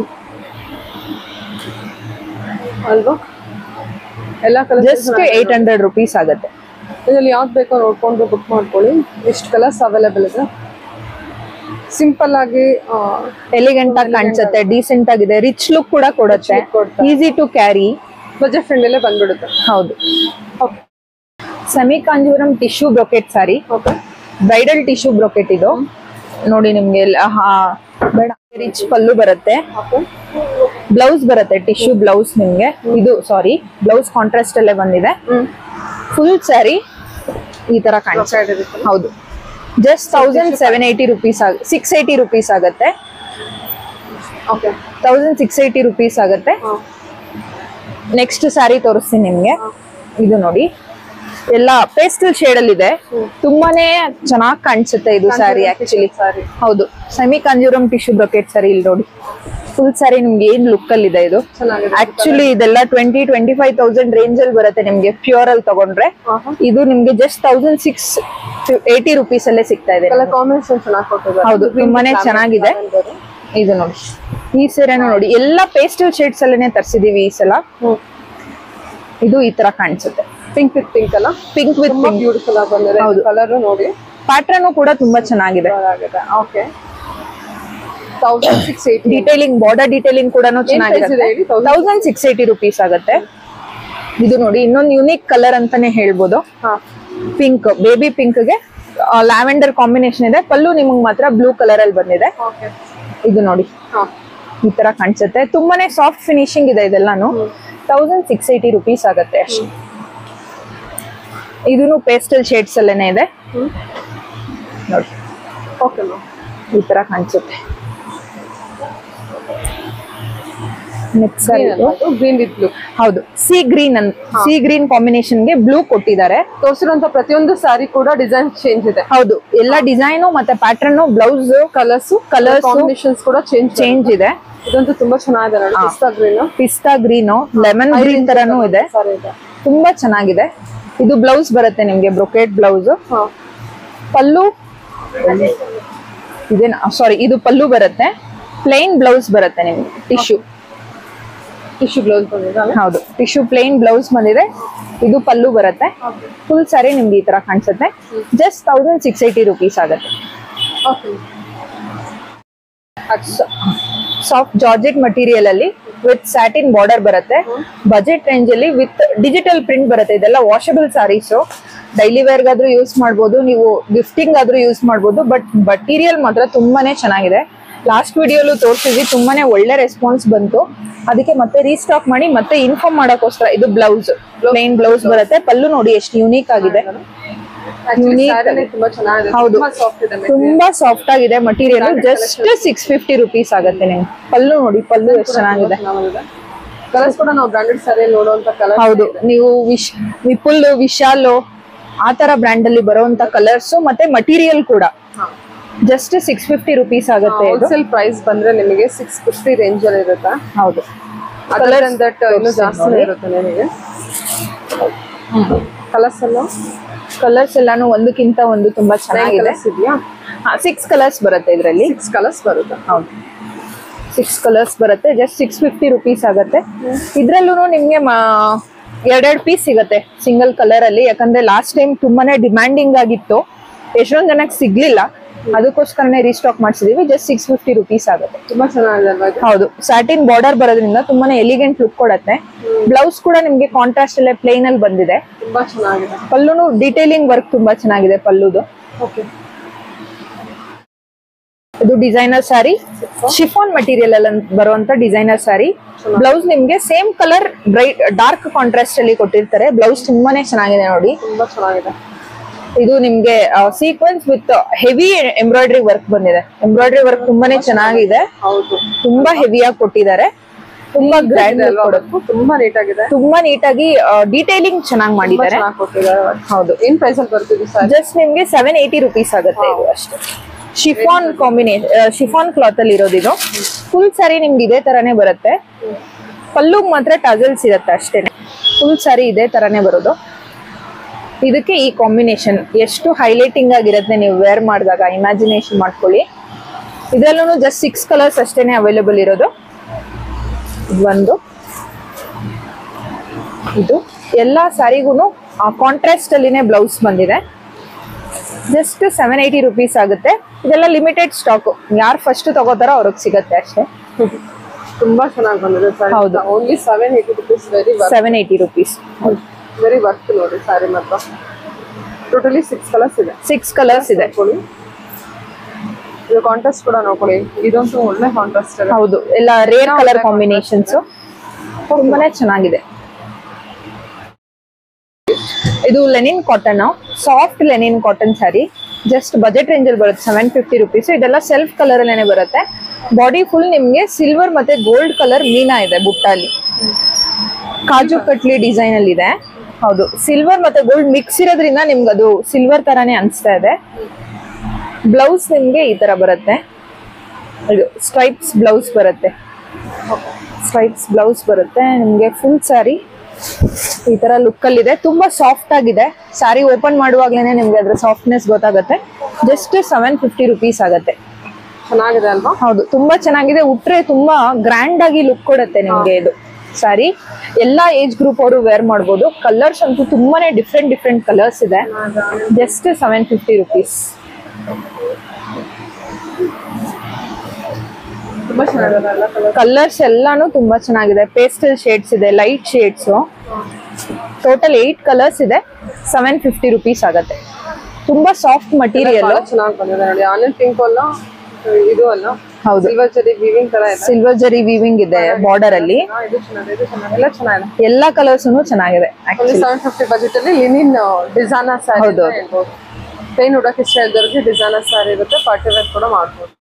ಅಲ್ವಾ ಎಲ್ಲ colours just eight hundred rupees ಆಗುತ್ತೆ ಇದರಲ್ಲಿ ಯಾವ್ದು ಬೇಕೋ ನೋಡ್ಕೊಂಡು ಬುಕ್ ಮಾಡ್ಕೊಳ್ಳಿ ಎಷ್ಟು ಕಲರ್ಸ್ ಅವೈಲೇಬಲ್ ಇದೆ ಸಿಂಪಲ್ ಆಗಿ ಆ, ಎಲಿಗೆಂಟ್ ಆಗಿ ಕಾಣಿಸುತ್ತೆ ಡೀಸೆಂಟ್ ಆಗಿದೆ ರಿಚ್ ಲುಕ್ ಕೂಡ ಕೊಡುತ್ತೆ look ಕೊಡುತ್ತೆ. ಈಸಿ ಟು ಕ್ಯಾರಿ ಬಜೆಟ್ ಫ್ರೆಂಡಲ್ಲೇ ಬಂದ್ಬಿಡುತ್ತೆ ಹೌದು okay semi Kanjeevaram tissue brocade sari okay bridal tissue brocade ಇದು ನೋಡಿ ನಿಮ್ಗೆ ಎಲ್ಲ ಹಾ ಬೇಡ ರಿಚ್ ಪಲ್ಲು ಬರುತ್ತೆ ಓಕೆ ಬ್ಲೌಸ್ ಬರುತ್ತೆ ಟಿಶ್ಯೂ ಬ್ಲೌಸ್ ನಿಮ್ಗೆ ಇದು ಸಾರಿ ಬ್ಲೌಸ್ ಕಾಂಟ್ರಾಸ್ಟ್ ಅಲ್ಲೇ ಬಂದಿದೆ ಹ್ಮ್ ಫುಲ್ ಸ್ಯಾರಿ ಈ ತರ ಕಾಣಿಸುತ್ತೆ ಸೈಡ್ ಇರುತ್ತೆ ಹೌದು just thousand seven eighty rupees ಆಗ ಸಿಕ್ಸ್ ಏಯ್ಟಿ ರುಪೀಸ್ ಆಗುತ್ತೆ okay thousand six eighty rupees ಆಗುತ್ತೆ ಹಾ ನೆಕ್ಸ್ಟ್ ಸ್ಯಾರಿ ತೋರಿಸ್ತೀನಿ ನಿಮ್ಗೆ ಇದು ನೋಡಿ ಎಲ್ಲ ಪೇಸ್ಟಲ್ ಶೇಡ್ ಅಲ್ಲಿ ಇದೆ ತುಂಬಾನೇ ಚೆನ್ನಾಗಿ ಕಾಣಿಸುತ್ತೆ ಇದು ಸ್ಯಾರಿ ಆಕ್ಚುಲಿ ಸಾರಿ ಹೌದು semi Kanjeevaram tissue brocade sari ಇಲ್ಲಿ ನೋಡಿ ಫುಲ್ ಸ್ಯಾರಿ ನಿಮ್ಗೆ ಏನ್ ಲುಕ್ ಅಲ್ಲಿ ಇದೆ ಇದು ಚೆನ್ನಾಗಿದೆ ಆಕ್ಚುಲಿ ಇದೆಲ್ಲ twenty twenty five thousand range ಅಲ್ಲಿ ಬರುತ್ತೆ ನಿಮ್ಗೆ ಪ್ಯೂರ್ ಅಲ್ಲಿ ತಗೊಂಡ್ರೆ ಆಹಾ. ಇದು ನಿಮ್ಗೆ just thousand six eighty rupees ಅಲ್ಲೇ ಸಿಗ್ತಾ ಇದೆ ಕಲರ್ ಕಾಂಬಿನೇಷನ್ ಚೆನ್ನಾಗಿ ಕೊಟ್ಟಿದ್ದಾರೆ ಹೌದು ತುಂಬಾನೇ ಚೆನ್ನಾಗಿದೆ ಇದು ನೋಡಿ ಈ ಸೀರೆನೂ ನೋಡಿ ಎಲ್ಲ ಪೇಸ್ಟಲ್ ಶೇಡ್ಸ್ ಅಲ್ಲೇನೆ ತರ್ಸಿದೀವಿ ಈ ಸಲ ಇದು ಈ ತರ ಕಾಣಿಸುತ್ತೆ ಪಿಂಕ್ ವಿತ್ ಪಿಂಕ್ ಅಲ್ಲ ಪಿಂಕ್ ವಿತ್ ತುಂಬಾ ಬ್ಯೂಟಿಫುಲ್ ಆಗಿ ಬಂದಿದೆ ಹೌದು. ಕಲರ್ ನೋಡಿ ಪ್ಯಾಟ್ರನ್ ಕೂಡ ತುಂಬಾ ಚೆನ್ನಾಗಿದೆ ಆಗಿದೆ okay thousand six eighty detailing border detailing ಕೂಡ price ಇದೆ ಚೆನ್ನಾಗಿರುತ್ತೆ ಹೇಳಿ? 1000? ತೌಸಂಡ್ ಸಿಕ್ಸ್ ಏಯ್ಟಿ ರುಪೀಸ್ ಆಗುತ್ತೆ ಇದು ನೋಡಿ ಇನ್ನೊಂದು ಯುನಿಕ್ ಕಲರ್ ಅಂತಾನೆ ಹೇಳ್ಬೋದು ಹಾ ಪಿಂಕ್ ಬೇಬಿ ಪಿಂಕ್ ಗೆ ಲ್ಯಾವೆಂಡರ್ ಕಾಂಬಿನೇಷನ್ ಇದೆ ಪಲ್ಲು ನಿಮಗೆ ಮಾತ್ರ ಬ್ಲೂ ಕಲರ್ ಅಲ್ಲಿ ಬಂದಿದೆ ಓಕೆ ಇದು ನೋಡಿ ಹಾ ಈ ತರ ಕಾಣಿಸುತ್ತೆ ತುಂಬಾನೇ ಸಾಫ್ಟ್ ಫಿನಿಶಿಂಗ್ ಇದೆ ಇದೆಲ್ಲಾನು ತೌಸಂಡ್ ಸಿಕ್ಸ್ ಏಯ್ಟಿ ರುಪೀಸ್ ಆಗುತ್ತೆ ಅಷ್ಟೇ ಇದೂನು ಪೇಸ್ಟಲ್ ಶೇಡ್ಸ್ ಅಲ್ಲೇನೆ ಇದೆ ಹ್ಮ್ ನೋಡಿ ಓಕೆ ಮ್ಯಾಮ್ ಈ ತರ ಕಾಣಿಸುತ್ತೆ ನೆಕ್ಸ್ಟ್ ಗ್ರೀನ್ ವಿತ್ ಬ್ಲೂ ಹೌದು ಸಿ ಗ್ರೀನ್ ಅಂತ ಸಿ ಗ್ರೀನ್ ಕಾಂಬಿನೇಷನ್ ಗೆ ಬ್ಲೂ ಕೊಟ್ಟಿದ್ದಾರೆ ತೋರಿಸಿರುವಂತ ಪ್ರತಿಯೊಂದು ಸಾರಿ ಕೂಡ ಡಿಸೈನ್ ಚೇಂಜ್ ಇದೆ ಹೌದು ಎಲ್ಲ ಡಿಸೈನು ಮತ್ತೆ pattern blouse colours Colours. Combinations ಕೂಡ ಚೇಂಜ್ ಚೇಂಜ್ ಇದೆ ಇದಂತೂ ತುಂಬಾ ಚೆನ್ನಾಗಿದೆ ನೋಡಿ ಪಿಸ್ತಾ ಗ್ರೀನ್ ಪಿಸ್ತಾ ಗ್ರೀನು ಲೆಮನ್ ಗ್ರೀನ್ ತರನು ಇದೆ ಸಾರಿ ಇದೆ ತುಂಬಾ ಚೆನ್ನಾಗಿದೆ ಇದು ಬ್ಲೌಸ್ ಬರುತ್ತೆ ನಿಮ್ಗೆ ಬ್ರೊಕೆಟ್ ಬ್ಲೌಸ್ ಹಾ ಪಲ್ಲು ಇದೇನಾ ಸಾರಿ ಇದು ಪಲ್ಲು ಬರುತ್ತೆ ಪ್ಲೈನ್ ಬ್ಲೌಸ್ ಬರುತ್ತೆ ನಿಮ್ಗೆ ಟಿಶ್ಯೂ ಟಿಶ್ಯೂ ಬ್ಲೌಸ್ ಬಂದಿದೆ ಹೌದು ಟಿಶ್ಯೂ ಪ್ಲೈನ್ ಬ್ಲೌಸ್ ಬಂದಿದೆ ಇದು ಪಲ್ಲು ಬರುತ್ತೆ ಫುಲ್ ಸಾರಿ ನಿಮ್ಗೆ ಈ ತರ ಕಾಣಿಸುತ್ತೆ just thousand six eighty rupees ಆಗುತ್ತೆ ಓಕೆ ಸಾಫ್ಟ್ ಜಾರ್ಜೆಟ್ ಮಟೀರಿಯಲ್ ಅಲ್ಲಿ ವಿತ್ ಸ್ಯಾಟಿನ್ ಬಾರ್ಡರ್ ಬರುತ್ತೆ ಬಜೆಟ್ ರೇಂಜ್ ಅಲ್ಲಿ ವಿತ್ ಡಿಜಿಟಲ್ ಪ್ರಿಂಟ್ ಬರುತ್ತೆ ಇದೆಲ್ಲ ವಾಷಬಲ್ ಸಾರೀಸ್ ಡೈಲಿ ವೇರ್ ಗಾದ್ರೂ ಯೂಸ್ ಮಾಡ್ಬೋದು ನೀವು ಗಿಫ್ಟಿಂಗ್ ಆದ್ರೂ ಯೂಸ್ ಮಾಡ್ಬೋದು ಬಟ್ ಮಟೀರಿಯಲ್ ಮಾತ್ರ ತುಂಬಾನೇ ಚೆನ್ನಾಗಿದೆ ಲಾಸ್ಟ್ ವಿಡಿಯೋಲು ತೋರಿಸಿದ್ವಿ ತುಂಬಾನೇ ಒಳ್ಳೆ ರೆಸ್ಪಾನ್ಸ್ ಬಂತು ಅದಕ್ಕೆ ಮತ್ತೆ ರೀಸ್ಟಾಕ್ ಮಾಡಿ ಮತ್ತೆ ಇನ್ಫಾರ್ಮ್ ಮಾಡಕ್ಕೋಸ್ಕರ ಇದು ಬ್ಲೌಸ್ ಪ್ಲೇನ್ ಬ್ಲೌಸ್ ಬರುತ್ತೆ ಪಲ್ಲು ನೋಡಿ ಎಷ್ಟು ಯೂನಿಕ್ ಆಗಿದೆ Unique ಸ್ಯಾರಿನೇ ತುಂಬಾ ಚೆನ್ನಾಗಿದೆ ಹೌದು. ತುಂಬಾ ಸಾಫ್ಟ್ ಇದೆ material. ತುಂಬಾ ಸಾಫ್ಟ್ ಆಗಿದೆ material just six fifty rupees ಆಗುತ್ತೆ ನಿಮ್ಗೆ ಪಲ್ಲು ನೋಡಿ ಪಲ್ಲು ಎಷ್ಟು ಚೆನ್ನಾಗಿದೆ ಕಲರ್ಸ್ ಕೂಡ ನಾವು ಬ್ರಾಂಡೆಡ್ ಸ್ಯಾರಿ ನೋಡುವಂತ ಕಲರ್ ಹೌದು ನೀವು ವಿಶ್ ವಿಪುಲ್ ವಿಶಾಲ್ ಆ ತರ ಬ್ರ್ಯಾಂಡ್ ಅಲ್ಲಿ ಬರುವಂತ ಕಲರ್ಸ್ ಮತ್ತೆ ಮಟೀರಿಯಲ್ ಕೂಡ ಜಸ್ಟ್ ಸಿಕ್ಸ್ ಫಿಫ್ಟಿ ರುಪೀಸ್ ಆಗುತ್ತೆ ಇದು ಹೋಲ್ಸೇಲ್ ಪ್ರೈಸ್ ಬಂದ್ರೆ ನಿಮಗೆ ಸಿಕ್ಸ್ ಫಿಫ್ಟಿ ರೇಂಜ್ ಅಲ್ಲಿ ಇರುತ್ತೆ ಹೌದು ಅದರ್ ದಟ್ ಇನ್ನು ಜಾಸ್ತಿ ಇರುತ್ತೆ ನಿಮಗೆ ಕಲರ್ಸ್ ಎಲ್ಲ ಕಲರ್ಸ್ ಎಲ್ಲಾನು ಒಂದಕ್ಕಿಂತ ಒಂದು ತುಂಬಾ ಚೆನ್ನಾಗಿದೆ ಕಲರ್ಸ್ ಇದೆಯಾ ಸಿಕ್ಸ್ ಕಲರ್ಸ್ ಬರುತ್ತೆ ಇದರಲ್ಲಿ ಸಿಕ್ಸ್ ಕಲರ್ಸ್ ಬರುತ್ತೆ ಹೌದು ಸಿಕ್ಸ್ ಕಲರ್ಸ್ ಬರುತ್ತೆ ಜಸ್ಟ್ ಸಿಕ್ಸ್ ಫಿಫ್ಟಿ ರುಪೀಸ್ ಆಗುತ್ತೆ ಇದ್ರಲ್ಲೂ ನಿಮ್ಗೆ ಎರಡೆರಡು ಪೀಸ್ ಸಿಗತ್ತೆ ಸಿಂಗಲ್ ಕಲರ್ ಅಲ್ಲಿ ಯಾಕಂದ್ರೆ ಲಾಸ್ಟ್ ಟೈಮ್ ತುಂಬಾನೇ ಡಿಮ್ಯಾಂಡಿಂಗ್ ಆಗಿತ್ತು ಎಷ್ಟೊಂದ್ ಜನಕ್ಕೆ ಸಿಗ್ಲಿಲ್ಲ ಅದಕ್ಕೋಸ್ಕರನೇ ರೀಸ್ಟಾಕ್ ಮಾಡಿಸಿದೀವಿ ಜಸ್ಟ್ ಸಿಕ್ಸ್ ಫಿಫ್ಟಿ ರುಪೀಸ್ ಆಗುತ್ತೆ ತುಂಬಾ ಚೆನ್ನಾಗಿದೆ ಅಲ್ವಾ ಇದು ಹೌದು ಸ್ಯಾಟಿನ್ ಬಾರ್ಡರ್ ಬರೋದ್ರಿಂದ ತುಂಬಾನೇ ಎಲಿಗೆಂಟ್ ಲುಕ್ ಕೊಡತ್ತೆ ಬ್ಲೌಸ್ ಕೂಡ ನಿಮ್ಗೆ ಕಾಂಟ್ರಾಸ್ಟ್ ಅಲ್ಲೇ ಪ್ಲೇನ್ ಅಲ್ಲಿ ಬಂದಿದೆ ತುಂಬಾ ಚೆನ್ನಾಗಿದೆ ಪಲ್ಲುನು ಡೀಟೇಲಿಂಗ್ ವರ್ಕ್ ತುಂಬಾ ಚೆನ್ನಾಗಿದೆ ಪಲ್ಲುದು ಓಕೆ ಇದು ಡಿಸೈನರ್ ಸ್ಯಾರಿ ಶಿಫಾನ್ ಮಟೀರಿಯಲ್ ಅಲ್ಲಿ ಬರುವಂತ ಡಿಸೈನರ್ ಸ್ಯಾರಿ ಬ್ಲೌಸ್ ನಿಮ್ಗೆ same colour bright dark contrast ಅಲ್ಲಿ ಕೊಟ್ಟಿರ್ತಾರೆ ಬ್ಲೌಸ್ ತುಂಬಾನೇ ಚೆನ್ನಾಗಿದೆ ನೋಡಿ ತುಂಬಾ ಚೆನ್ನಾಗಿದೆ ಇದು ನಿಮ್ಗೆ sequins with heavy embroidery work ಬಂದಿದೆ ಎಂಬ್ರಾಯ್ಡ್ರಿ ವರ್ಕ್ ತುಂಬಾನೇ ಚೆನ್ನಾಗಿದೆ ಹೌದು ತುಂಬಾ ಹೆವಿಯಾಗಿ ಕೊಟ್ಟಿದ್ದಾರೆ ತುಂಬಾ ಗ್ರ್ಯಾಂಡ್ ಅಲ್ವಾ work? ತುಂಬಾ ನೀಟ್ ಆಗಿದೆ ತುಂಬಾ ನೀಟಾಗಿ ಡೀಟೇಲಿಂಗ್ ಚೆನ್ನಾಗಿ ತುಂಬಾ ಮಾಡಿದ್ದಾರೆ ಚೆನ್ನಾಗಿ ಕೊಟ್ಟಿದ್ದಾರೆ ಹೌದು ಏನ್ ಪ್ರೈಸ್ ಅಲ್ಲಿ ಬರ್ತಿದೆ ಸರ್ ಜಸ್ಟ್ ನಿಮ್ಗೆ ಸೆವೆನ್ ಏಯ್ಟಿ ರುಪೀಸ್ ಆಗುತ್ತೆ ಇದು ಅಷ್ಟೇ ಶಿಫಾನ್ ಕಾಂಬಿನೇಷನ್ ಶಿಫಾನ್ ಕ್ಲಾತ್ ಅಲ್ಲಿ ಇರೋದು ಇದು ಫುಲ್ ಸಾರಿ ನಿಮ್ಗೆ ಇದೇ ತರಾನೇ ಬರುತ್ತೆ ಪಲ್ಲುಗ್ ಮಾತ್ರ ಟಜಲ್ಸ್ ಇರುತ್ತೆ ಅಷ್ಟೇನೆ ಫುಲ್ ಸಾರಿ ಇದೇ ತರಾನೇ ಬರೋದು ಇದಕ್ಕೆ ಈ ಕಾಂಬಿನೇಷನ್ ಎಷ್ಟು ಹೈಲೈಟಿಂಗ್ ಆಗಿರುತ್ತೆ ನೀವು ವೇರ್ ಮಾಡಿದಾಗ ಇಮ್ಯಾಜಿನೇಷನ್ ಮಾಡ್ಕೊಳ್ಳಿ ಇದರಲ್ಲೂ ಜಸ್ಟ್ ಸಿಕ್ಸ್ ಕಲರ್ಸ್ ಅಷ್ಟೇನೆ ಅವೈಲೇಬಲ್ ಇರೋದು ಇದು ಒಂದು ಇದು ಎಲ್ಲಾ ಸ್ಯಾರಿಗೂ ಕಾಂಟ್ರಾಸ್ಟ್ ಅಲ್ಲಿನೇ ಬ್ಲೌಸ್ ಬಂದಿದೆ ಜಸ್ಟ್ ಸೆವೆನ್ ಏಯ್ಟಿ ರುಪೀಸ್ ಆಗುತ್ತೆ ಇದೆಲ್ಲ ಲಿಮಿಟೆಡ್ ಸ್ಟಾಕ್ ಯಾರು ಫಸ್ಟ್ ತಗೋತಾರೋ ಅವ್ರಿಗೆ ಸಿಗತ್ತೆ ಅಷ್ಟೇ ತುಂಬಾ ಚೆನ್ನಾಗಿ ಬಂದಿದೆ ಸರ್ ಹೌದು. Only seven eighty rupees very seven eighty rupees very worth ನೋಡಿ ಸಾರಿ ಮಾತ್ರ ಟೋಟಲಿ ಸಿಕ್ಸ್ ಕಲರ್ಸ್ ಇದೆ ಸಿಕ್ಸ್ ಕಲರ್ಸ್ ಇದೆ ನೋಡ್ಕೊಳ್ಳಿ ಇದು ಕಾಂಟ್ರಾಸ್ಟ್ ಕೂಡ ನೋಡ್ಕೊಳ್ಳಿ ಇದಂತೂ ಒಳ್ಳೆ ಕಾಂಟ್ರಾಸ್ಟ್ ಇದೆ ಹೌದು ಎಲ್ಲ ರೇರ್ ಕಲರ್ ಕಾಂಬಿನೇಷನ್ಸ್ ತುಂಬಾನೇ ಚೆನ್ನಾಗಿದೆ ಇದು linen cotton soft linen cotton sari just budget range ಅಲ್ಲಿ ಬರುತ್ತೆ ಸೆವೆನ್ ಫಿಫ್ಟಿ ರುಪೀಸ್ ಇದೆಲ್ಲ ಸೆಲ್ಫ್ ಕಲರ್ ಅಲ್ಲೇನೆ ಬರುತ್ತೆ ಬಾಡಿ ಫುಲ್ ನಿಮ್ಗೆ ಸಿಲ್ವರ್ ಮತ್ತೆ ಗೋಲ್ಡ್ ಕಲರ್ ಮೀನಾ ಇದೆ ಬುಟ್ಟಲ್ಲಿ ಕಾಜು ಕಟ್ಲಿ ಡಿಸೈನ್ ಅಲ್ಲಿ ಇದೆ ಹೌದು ಸಿಲ್ವರ್ ಮತ್ತೆ ಗೋಲ್ಡ್ ಮಿಕ್ಸ್ ಇರೋದ್ರಿಂದ ನಿಮ್ಗೆ ಅದು ಸಿಲ್ವರ್ ತರಾನೇ ಅನಿಸ್ತಾ ಇದೆ ಬ್ಲೌಸ್ ನಿಮ್ಗೆ ಈ ತರ ಬರುತ್ತೆ ಇದು ಸ್ಟ್ರೈಪ್ಸ್ ಬ್ಲೌಸ್ ಬರುತ್ತೆ ಸ್ಟ್ರೈಪ್ಸ್ ಬ್ಲೌಸ್ ಬರುತ್ತೆ ನಿಮ್ಗೆ ಫುಲ್ ಸ್ಯಾರಿ ಈ ತರ ಲುಕ್ ಅಲ್ಲಿ ಇದೆ ತುಂಬಾ ಸಾಫ್ಟ್ ಆಗಿದೆ ಸ್ಯಾರಿ ಓಪನ್ ಮಾಡುವಾಗ್ಲೇನೆ ನಿಮ್ಗೆ ಅದ್ರ ಸಾಫ್ಟ್ನೆಸ್ ಗೊತ್ತಾಗುತ್ತೆ ಜಸ್ಟ್ ಸೆವೆನ್ ಫಿಫ್ಟಿ ರುಪೀಸ್ ಆಗುತ್ತೆ ಚೆನ್ನಾಗಿದೆ ಅಲ್ವಾ ಹೌದು ತುಂಬಾ ಚೆನ್ನಾಗಿದೆ ಉಟ್ರೆ ತುಂಬಾ ಗ್ರ್ಯಾಂಡ್ ಆಗಿ ಲುಕ್ ಕೊಡುತ್ತೆ ನಿಮ್ಗೆ ಇದು ಸಾರಿ ಎಲ್ಲಾ ಏಜ್ ಗ್ರೂಪ್ ಅವರು ವೇರ್ ಮಾಡ್ಬೋದು ಕಲರ್ಸ್ ಅಂತೂ ತುಂಬಾನೇ ಡಿಫ್ರೆಂಟ್ ಡಿಫ್ರೆಂಟ್ ಕಲರ್ಸ್ ಇದೆ ಜಸ್ಟ್ ಸೆವೆನ್ ಫಿಫ್ಟಿ ರುಪೀಸ್ ತುಂಬಾ ಚೆನ್ನಾಗಿದೆ ಎಲ್ಲ ಕಲರ್ ಕಲರ್ಸ್ ಎಲ್ಲಾನು ತುಂಬಾ ಚೆನ್ನಾಗಿದೆ ಪೇಸ್ಟಲ್ ಶೇಡ್ಸ್ ಇದೆ light shades total eight colours ಇದೆ ಸೆವೆನ್ ಫಿಫ್ಟಿ ರುಪೀಸ್ ಆಗತ್ತೆ ತುಂಬಾ ಸಾಫ್ಟ್ ಮಟೀರಿಯಲ್ ಬಹಳ ಚೆನ್ನಾಗಿ ಬಂದಿದೆ ನೋಡಿ ಆನಿಯನ್ ಪಿಂಕ್ ಅಲ್ಲ ಇದು ಅಲ್ಲ ಹೌದು ಸಿಲ್ವರ್ ಜರಿ ವೀವಿಂಗ್ ತರ ಇದೆ ಸಿಲ್ವರ್ ಜರಿ ವೀವಿಂಗ್ ಇದೆ ಬಾರ್ಡರ್ ಅಲ್ಲಿ ಹಾ, ಇದು ಚೆನ್ನಾಗಿದೆ ಇದು ಚೆನ್ನಾಗಿದೆ ಎಲ್ಲ ಚೆನ್ನಾಗಿದೆ ಎಲ್ಲಾ ಕಲರ್ಸ್ ಚೆನ್ನಾಗಿದೆ ಒಂದು actually. ಸೆವೆನ್ ಫಿಫ್ಟಿ ಬಜೆಟ್ ಅಲ್ಲಿ ಲಿನಿನ್ ಡಿಸೈನರ್ ಸ್ಯಾರಿ ಹೌದು. ಹೇಳ್ಬೋದು ಪ್ಲೇನ್ ಉಡಕ್ ಇಷ್ಟ ಇದ್ದವ್ರಿಗೆ ಡಿಸೈನರ್ ಸ್ಯಾರಿ ಇರುತ್ತೆ ಪಾರ್ಟಿ ವೇರ್ ಕೂಡ ಮಾಡ್ಬೋದು